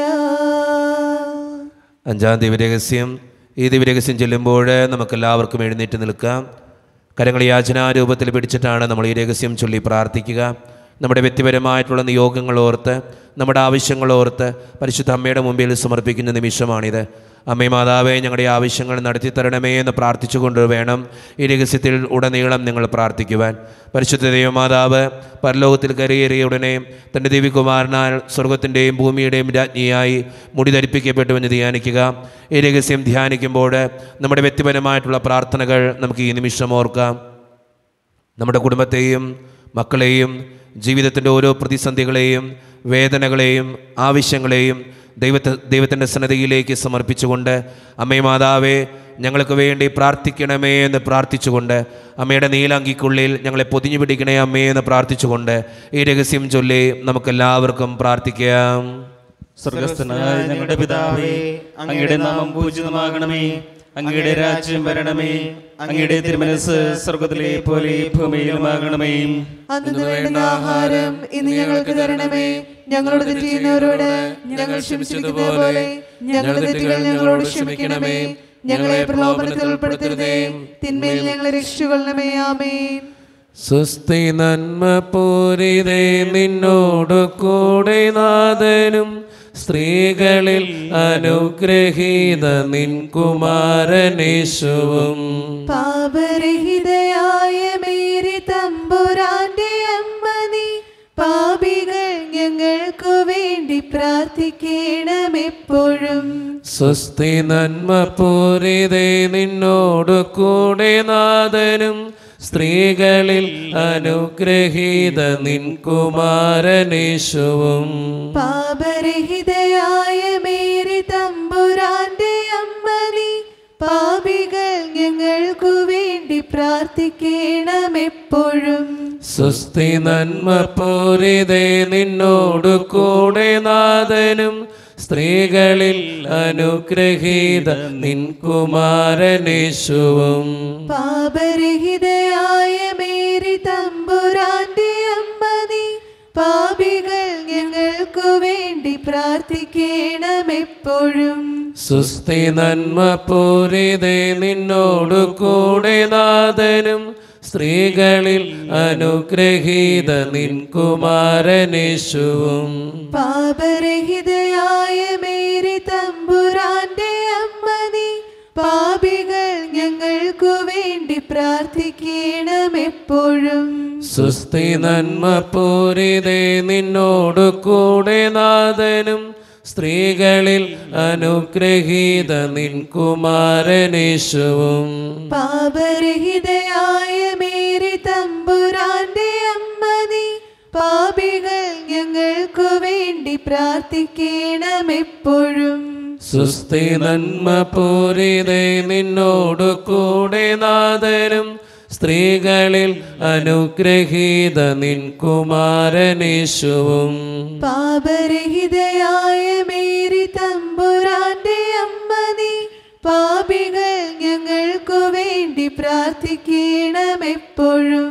അഞ്ചാം ദിവരഹസ്യം ഈ ദിവരഹസ്യം ചെല്ലുമ്പോൾ നമുക്കെല്ലാവർക്കും എഴുന്നേറ്റ് നിൽക്കാം കരങ്ങൾ യാചനാരൂപത്തിൽ പിടിച്ചിട്ടാണ് നമ്മൾ ഈ രഹസ്യം ചൊല്ലി പ്രാർത്ഥിക്കുക നമ്മുടെ വ്യക്തിപരമായിട്ടുള്ള നിയോഗങ്ങൾ ഓർത്ത് നമ്മുടെ ആവശ്യങ്ങൾ ഓർത്ത് പരിശുദ്ധ അമ്മയുടെ മുമ്പിൽ സമർപ്പിക്കുന്ന നിമിഷമാണിത് അമ്മേ മാതാവേ ഞങ്ങളുടെ ആവശ്യങ്ങൾ നടത്തി തരണമേ എന്ന് പ്രാർത്ഥിച്ചുകൊണ്ട് വേണം ഈ രഹസ്യത്തിൽ ഉടനീളം നിങ്ങൾ പ്രാർത്ഥിക്കുവാൻ പരിശുദ്ധ ദൈവമാതാവ് പരലോകത്തിൽ കരയേറിയ ഉടനെ തൻ്റെ ദേവികുമാരനാൽ സ്വർഗത്തിൻ്റെയും ഭൂമിയുടെയും രാജ്ഞിയായി മുടി ധരിപ്പിക്കപ്പെട്ടുവെന്ന് ധ്യാനിക്കുക ഈ രഹസ്യം ധ്യാനിക്കുമ്പോൾ നമ്മുടെ വ്യക്തിപരമായിട്ടുള്ള പ്രാർത്ഥനകൾ നമുക്ക് ഈ നിമിഷം ഓർക്കാം നമ്മുടെ കുടുംബത്തെയും മക്കളെയും ജീവിതത്തിൻ്റെ ഓരോ പ്രതിസന്ധികളെയും വേദനകളെയും ആവശ്യങ്ങളെയും ദൈവത്തെ ദൈവത്തിൻ്റെ സന്നദ്ധയിലേക്ക് സമർപ്പിച്ചുകൊണ്ട് അമ്മേ മാതാവേ ഞങ്ങൾക്ക് വേണ്ടി പ്രാർത്ഥിക്കണമേ എന്ന് പ്രാർത്ഥിച്ചുകൊണ്ട് അമ്മയുടെ നീലാങ്കിക്കുള്ളിൽ ഞങ്ങളെ പൊതിഞ്ഞു പിടിക്കണേ അമ്മേ എന്ന് പ്രാർത്ഥിച്ചുകൊണ്ട് ഈ രഹസ്യം ചൊല്ലി നമുക്കെല്ലാവർക്കും പ്രാർത്ഥിക്കാം സ്വർഗസ്ഥനായ ഞങ്ങളുടെ പിതാവേ അങ്ങയുടെ നാമം പൂജിതമാകണമേ അങ്ങയുടെ രാജ്യം വരണമേ അങ്ങയുടെ തിരുമനസ് സ്വർഗത്തിലെ പോലെ ഭൂമിയിലുമാകണമേ അന്നു വേണ്ട ആഹാരം ഇന്ന് ഞങ്ങൾക്ക് തരണമേ ഞങ്ങളോട് തെറ്റ് ചെയ്യുന്നവരോട് ഞങ്ങൾ ക്ഷമിച്ചിരിക്കുന്നത് പോലെ ഞങ്ങളുടെ തെറ്റുകൾ ഞങ്ങളോട് ക്ഷമിക്കണമേ ഞങ്ങളെ പ്രലോഭനത്തിൽ ഉൾപ്പെടുത്തരുതേ തിന്മയിൽ ഞങ്ങളെ രക്ഷിച്ചുകൊള്ളണമേ ആമേൻ സ്വസ്തി നന്മ പൂരിതേ നിന്നോട് കൂടെ നാഥനും സ്ത്രീകളിൽ അനുഗ്രഹീത നിൻ കുമാരനേശുവും പാപരഹിതയായ മേരി തമ്പുരാന്റെ അമ്മ നീ പാപികൾ ഞങ്ങൾക്കു വേണ്ടി പ്രാർത്ഥിക്കണമെപ്പോഴും സ്വസ്തി നന്മ പൂരിതേ നിന്നോട് കൂടെ നാഥനും സ്ത്രീകളിൽ അനുഗ്രഹീത നിൻ കുമാരനേശുവും പാപരഹിതയായ മേരി തമ്പുരാന്റെ അമ്മ നീ പാപികൾ ഞങ്ങൾക്കു വേണ്ടി പ്രാർത്ഥിക്കണമെപ്പോഴും സ്വസ്തി നന്മ പൂരിതേ നിന്നോട് കൂടെ നാഥനും സ്ത്രീകളിൽ അനുഗ്രഹീത നിൻ കുമാരനേശുവും പാപരഹിതയായ മേരി തമ്പുരാന്റെ അമ്മ നീ പാപികൾ ഞങ്ങൾക്കു വേണ്ടി പ്രാർത്ഥിക്കണമെപ്പോഴും സുസ്തി നന്മ പൂരിതേ നിന്നോട് കൂടെ നാഥനും സ്ത്രീകളിൽ അനുഗ്രഹീത നിൻ കുമാരനേശുവും പാപരഹിതയായ മേരി തമ്പുരാന്റെ അമ്മ നീ പാപികൾ ഞങ്ങൾക്കു വേണ്ടി പ്രാർത്ഥിക്കണമെപ്പോഴും സുസ്തി നന്മ പൂരിതേ നിന്നോട് കൂടെ നാഥനും സ്ത്രീകളിൽ അനുഗ്രഹീത നിൻ കുമാരനേശുവും പാപരഹിതയായ മേരി തമ്പുരാന്റെ അമ്മ നീ പാപികൾ ഞങ്ങൾക്കു വേണ്ടി പ്രാർത്ഥിക്കണമെപ്പോഴും സുസ്തി നന്മ പൂരിതേ നിന്നോട് കൂടെ നാഥനും സ്ത്രീകളിൽ അനുഗ്രഹീത നിൻ കുമാരനേശുവും പാപരഹിതയായ മേരി തമ്പുരാന്റെ അമ്മ നീ പാപികൾ ഞങ്ങൾക്കു വേണ്ടി പ്രാർത്ഥിക്കണമെപ്പോഴും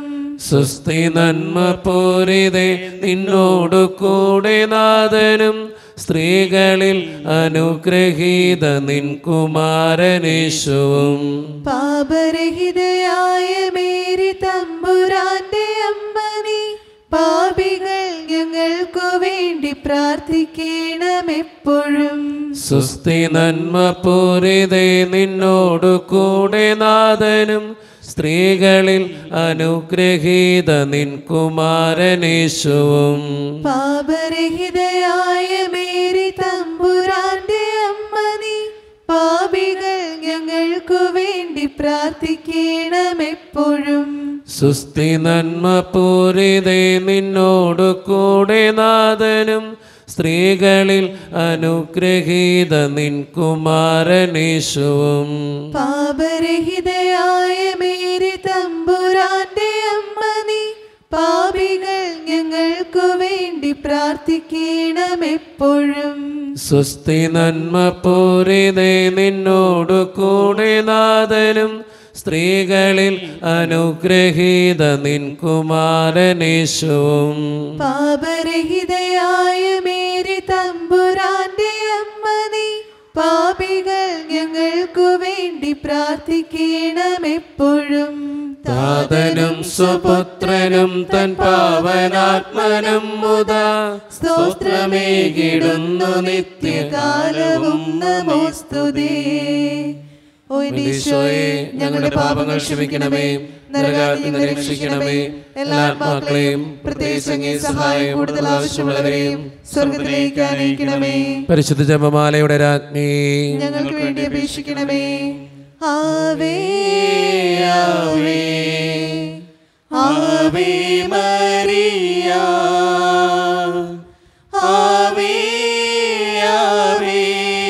സുസ്ഥി നന്മ പൂരിതേ നിന്നോടു കൂടെ നാഥനും സ്ത്രീകളിൽ അനുഗ്രഹീത നിൻ കുമാരനേശുവും പാപരഹിതയായ മേരി തമ്പുരാന്റെ അമ്മനി പാപികൾ ഞങ്ങൾക്കു വേണ്ടി പ്രാർത്ഥിക്കണമെപ്പോഴും സുസ്ഥി നന്മ പൂരിതേ നിന്നോടു കൂടെ നാഥനും സ്ത്രീകളിൽ അനുഗ്രഹീത നിൻ കുമാരനേശുവും പാപരഹിതയായ മേരി തമ്പുരാന്റെ അമ്മനി പാപികൾ ഞങ്ങൾക്കു വേണ്ടി പ്രാർത്ഥിക്കണമെപ്പോഴും സുസ്ഥി നന്മ പൂരിതേ നിന്നോടു കൂടെ നാഥനും സ്ത്രീകളിൽ അനുഗ്രഹീത നിൻ കുമാരനേശുവും പാപരഹിതയായ മേരി തമ്പുരാന്റെ അമ്മനി പാപികൾ ഞങ്ങൾക്കു വേണ്ടി പ്രാർത്ഥിക്കണമെപ്പോഴും സുസ്ഥി നന്മ പൂരിതേ നിന്നോടു കൂടെ നാഥനും സ്ത്രീകളിൽ അനുഗ്രഹീത നിൻ കുമാരനേശുവും പാപരഹിതയായ മേരി തമ്പുരാന്റെ അമ്മനി പാപികൾ ഞങ്ങൾക്കു വേണ്ടി പ്രാർത്ഥിക്കണമെപ്പോഴും താതനും സ്വപുത്രനും തൻ പാവനാത്മനും മുതാ സ്തോത്രമേകിടുന്നു നിത്യകാലവും നമോസ്തുതേ ഓ എന്റെ ഈശോയെ ഞങ്ങളുടെ പാപങ്ങൾ ക്ഷമിക്കണമേ നരകാത്തിൽ നിന്ന് രക്ഷിക്കണമേ എല്ലാ ആത്മാക്കളെയും പ്രത്യേകിച്ച് അങ്ങേ സഹായം കൂടുതൽ ആവശ്യമുള്ളവരെയും സ്വർഗത്തിലേക്ക് ആനയിക്കണമേ പരിശുദ്ധ ജപമാലയുടെ രാജ്ഞി ഞങ്ങൾക്ക് വേണ്ടി അപേക്ഷിക്കണമേ ആവേ ആവേ ആവേ മരിയ ആവേ ആവേ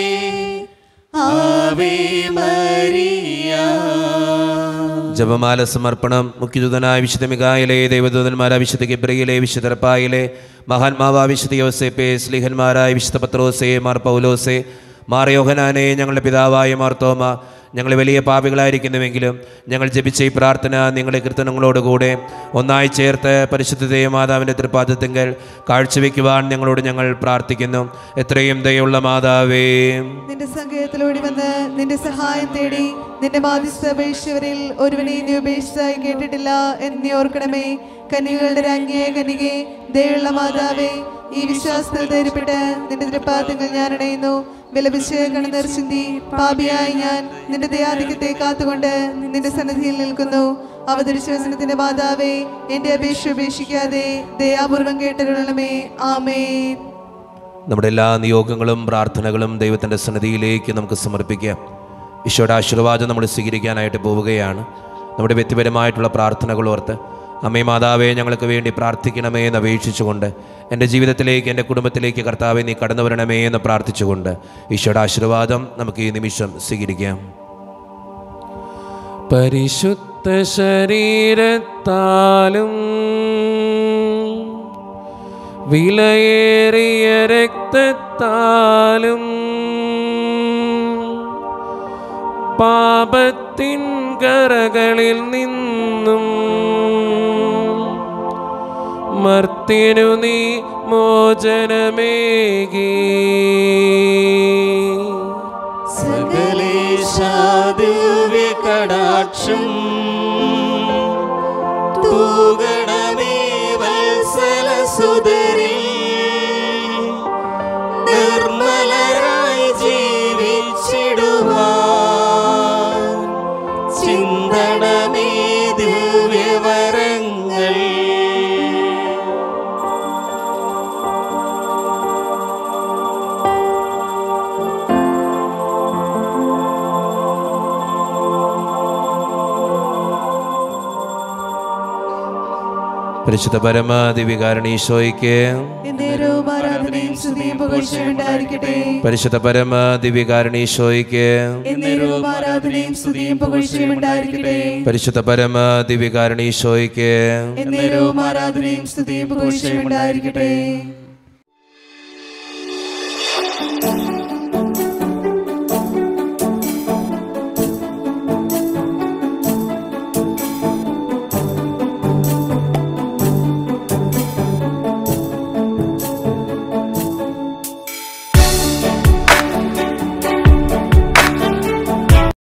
ആവേ മരിയ ജപമാല സമർപ്പണം മുഖ്യദൂതനായ വിശുദ്ധ മികായിലെ ദൈവദൂതന്മാരായ വിശുദ്ധ ഗിബ്രയിലെ വിശുദ്ധ റപ്പായിലെ മഹാത്മാവാ വിശുദ്ധ യോസേപ്പെ സ്ലിഹന്മാരായ വിശുദ്ധ പത്രോസെ മാർ പൗലോസെ മാർ യോഹനാനെ ഞങ്ങളുടെ പിതാവായ മാർത്തോമ ഞങ്ങൾ വലിയ പാപികളായിരിക്കുന്നുവെങ്കിലും ഞങ്ങൾ ജപിച്ച ഈ പ്രാർത്ഥന നിങ്ങളുടെ കീർത്തനങ്ങളോടുകൂടെ ഒന്നായി ചേർത്ത് പരിശുദ്ധ ദേവമാതാവിൻ്റെ തൃപ്പാദത്തിങ്കൽ കാഴ്ചവെക്കുവാൻ ഞങ്ങളോട് ഞങ്ങൾ പ്രാർത്ഥിക്കുന്നു എത്രയും ദയുള്ള മാതാവേ നിന്റെ സങ്കേതത്തിലൂടെ വന്ന് നിന്റെ സഹായം തേടി നിന്റെ മാധ്യസ്ഥ അപേക്ഷിച്ചവരിൽ ഒരുവനെ നീ ഉപേക്ഷിച്ചായി കേട്ടിട്ടില്ല എന്ന് നീ ഓർക്കണമേ കന്യകളുടെ രാജ്ഞിയെ കനികെ ദയുള്ള മാതാവേ ഈ വിശ്വാസത്തിൽ ധൈര്യപ്പെട്ട് നിന്റെ തൃപ്പാദങ്ങൾ ഞാൻ അണയുന്നു വിലപിച്ച് കണ്ണുനീർ ചിന്തി പാപിയായി ഞാൻ നിന്റെ ദയാധിക്യത്തെ കാത്തുകൊണ്ട് നിന്റെ സന്നിധിയിൽ നിൽക്കുന്നു അവതരിച്ച വചനത്തിന്റെ മാതാവേ എന്റെ അപേക്ഷ ഉപേക്ഷിക്കാതെ ദയാപൂർവം കേട്ടരുളണമേ ആമേൻ നമ്മുടെ എല്ലാ നിയോഗങ്ങളും പ്രാർത്ഥനകളും ദൈവത്തിൻ്റെ സന്നിധിയിലേക്ക് നമുക്ക് സമർപ്പിക്കാം ഈശോയുടെ ആശീർവാദം നമ്മൾ സ്വീകരിക്കാനായിട്ട് പോവുകയാണ് നമ്മുടെ വ്യക്തിപരമായിട്ടുള്ള പ്രാർത്ഥനകൾ ഓർത്ത് അമ്മേ മാതാവേ ഞങ്ങൾക്ക് വേണ്ടി പ്രാർത്ഥിക്കണമേ എന്ന് അപേക്ഷിച്ചുകൊണ്ട് എൻ്റെ ജീവിതത്തിലേക്ക് എൻ്റെ കുടുംബത്തിലേക്ക് കർത്താവെ നീ കടന്നു വരണമേ എന്ന് പ്രാർത്ഥിച്ചുകൊണ്ട് ഈശോയുടെ ആശീർവാദം നമുക്ക് ഈ നിമിഷം സ്വീകരിക്കാം പരിശുദ്ധ ശരീരത്താലും വിലയേറിയ രക്തത്താലും പാപത്തിൻ കറകളിൽ നിന്നും മർത്തിനു നീ മോചനമേകി സകലേശാദിവ്യ കടാക്ഷം തൂകണമേ വത്സല സുതരി നിർമ്മലരായി ജീവിച്ചിടുവാൻ ചിന്തണമേ ദിവ്യവരങ്ങൾ പരിശുദ്ധ പരമാദിവികാരണീശോയ്ക്ക് എന്നേരവും ആരാധനയും സ്തുതിയും പുകഴ്ചയും ഉണ്ടായിരിക്കട്ടെ പരിശുദ്ധ പരമാദിവികാരണീശോയ്ക്ക് എന്നേരവും ആരാധനയും സ്തുതിയും പുകഴ്ചയും ഉണ്ടായിരിക്കട്ടെ പരിശുദ്ധ പരമാദിവികാരണീശോയ്ക്ക് എന്നേരവും ആരാധനയും സ്തുതിയും പുകഴ്ചയും ഉണ്ടായിരിക്കട്ടെ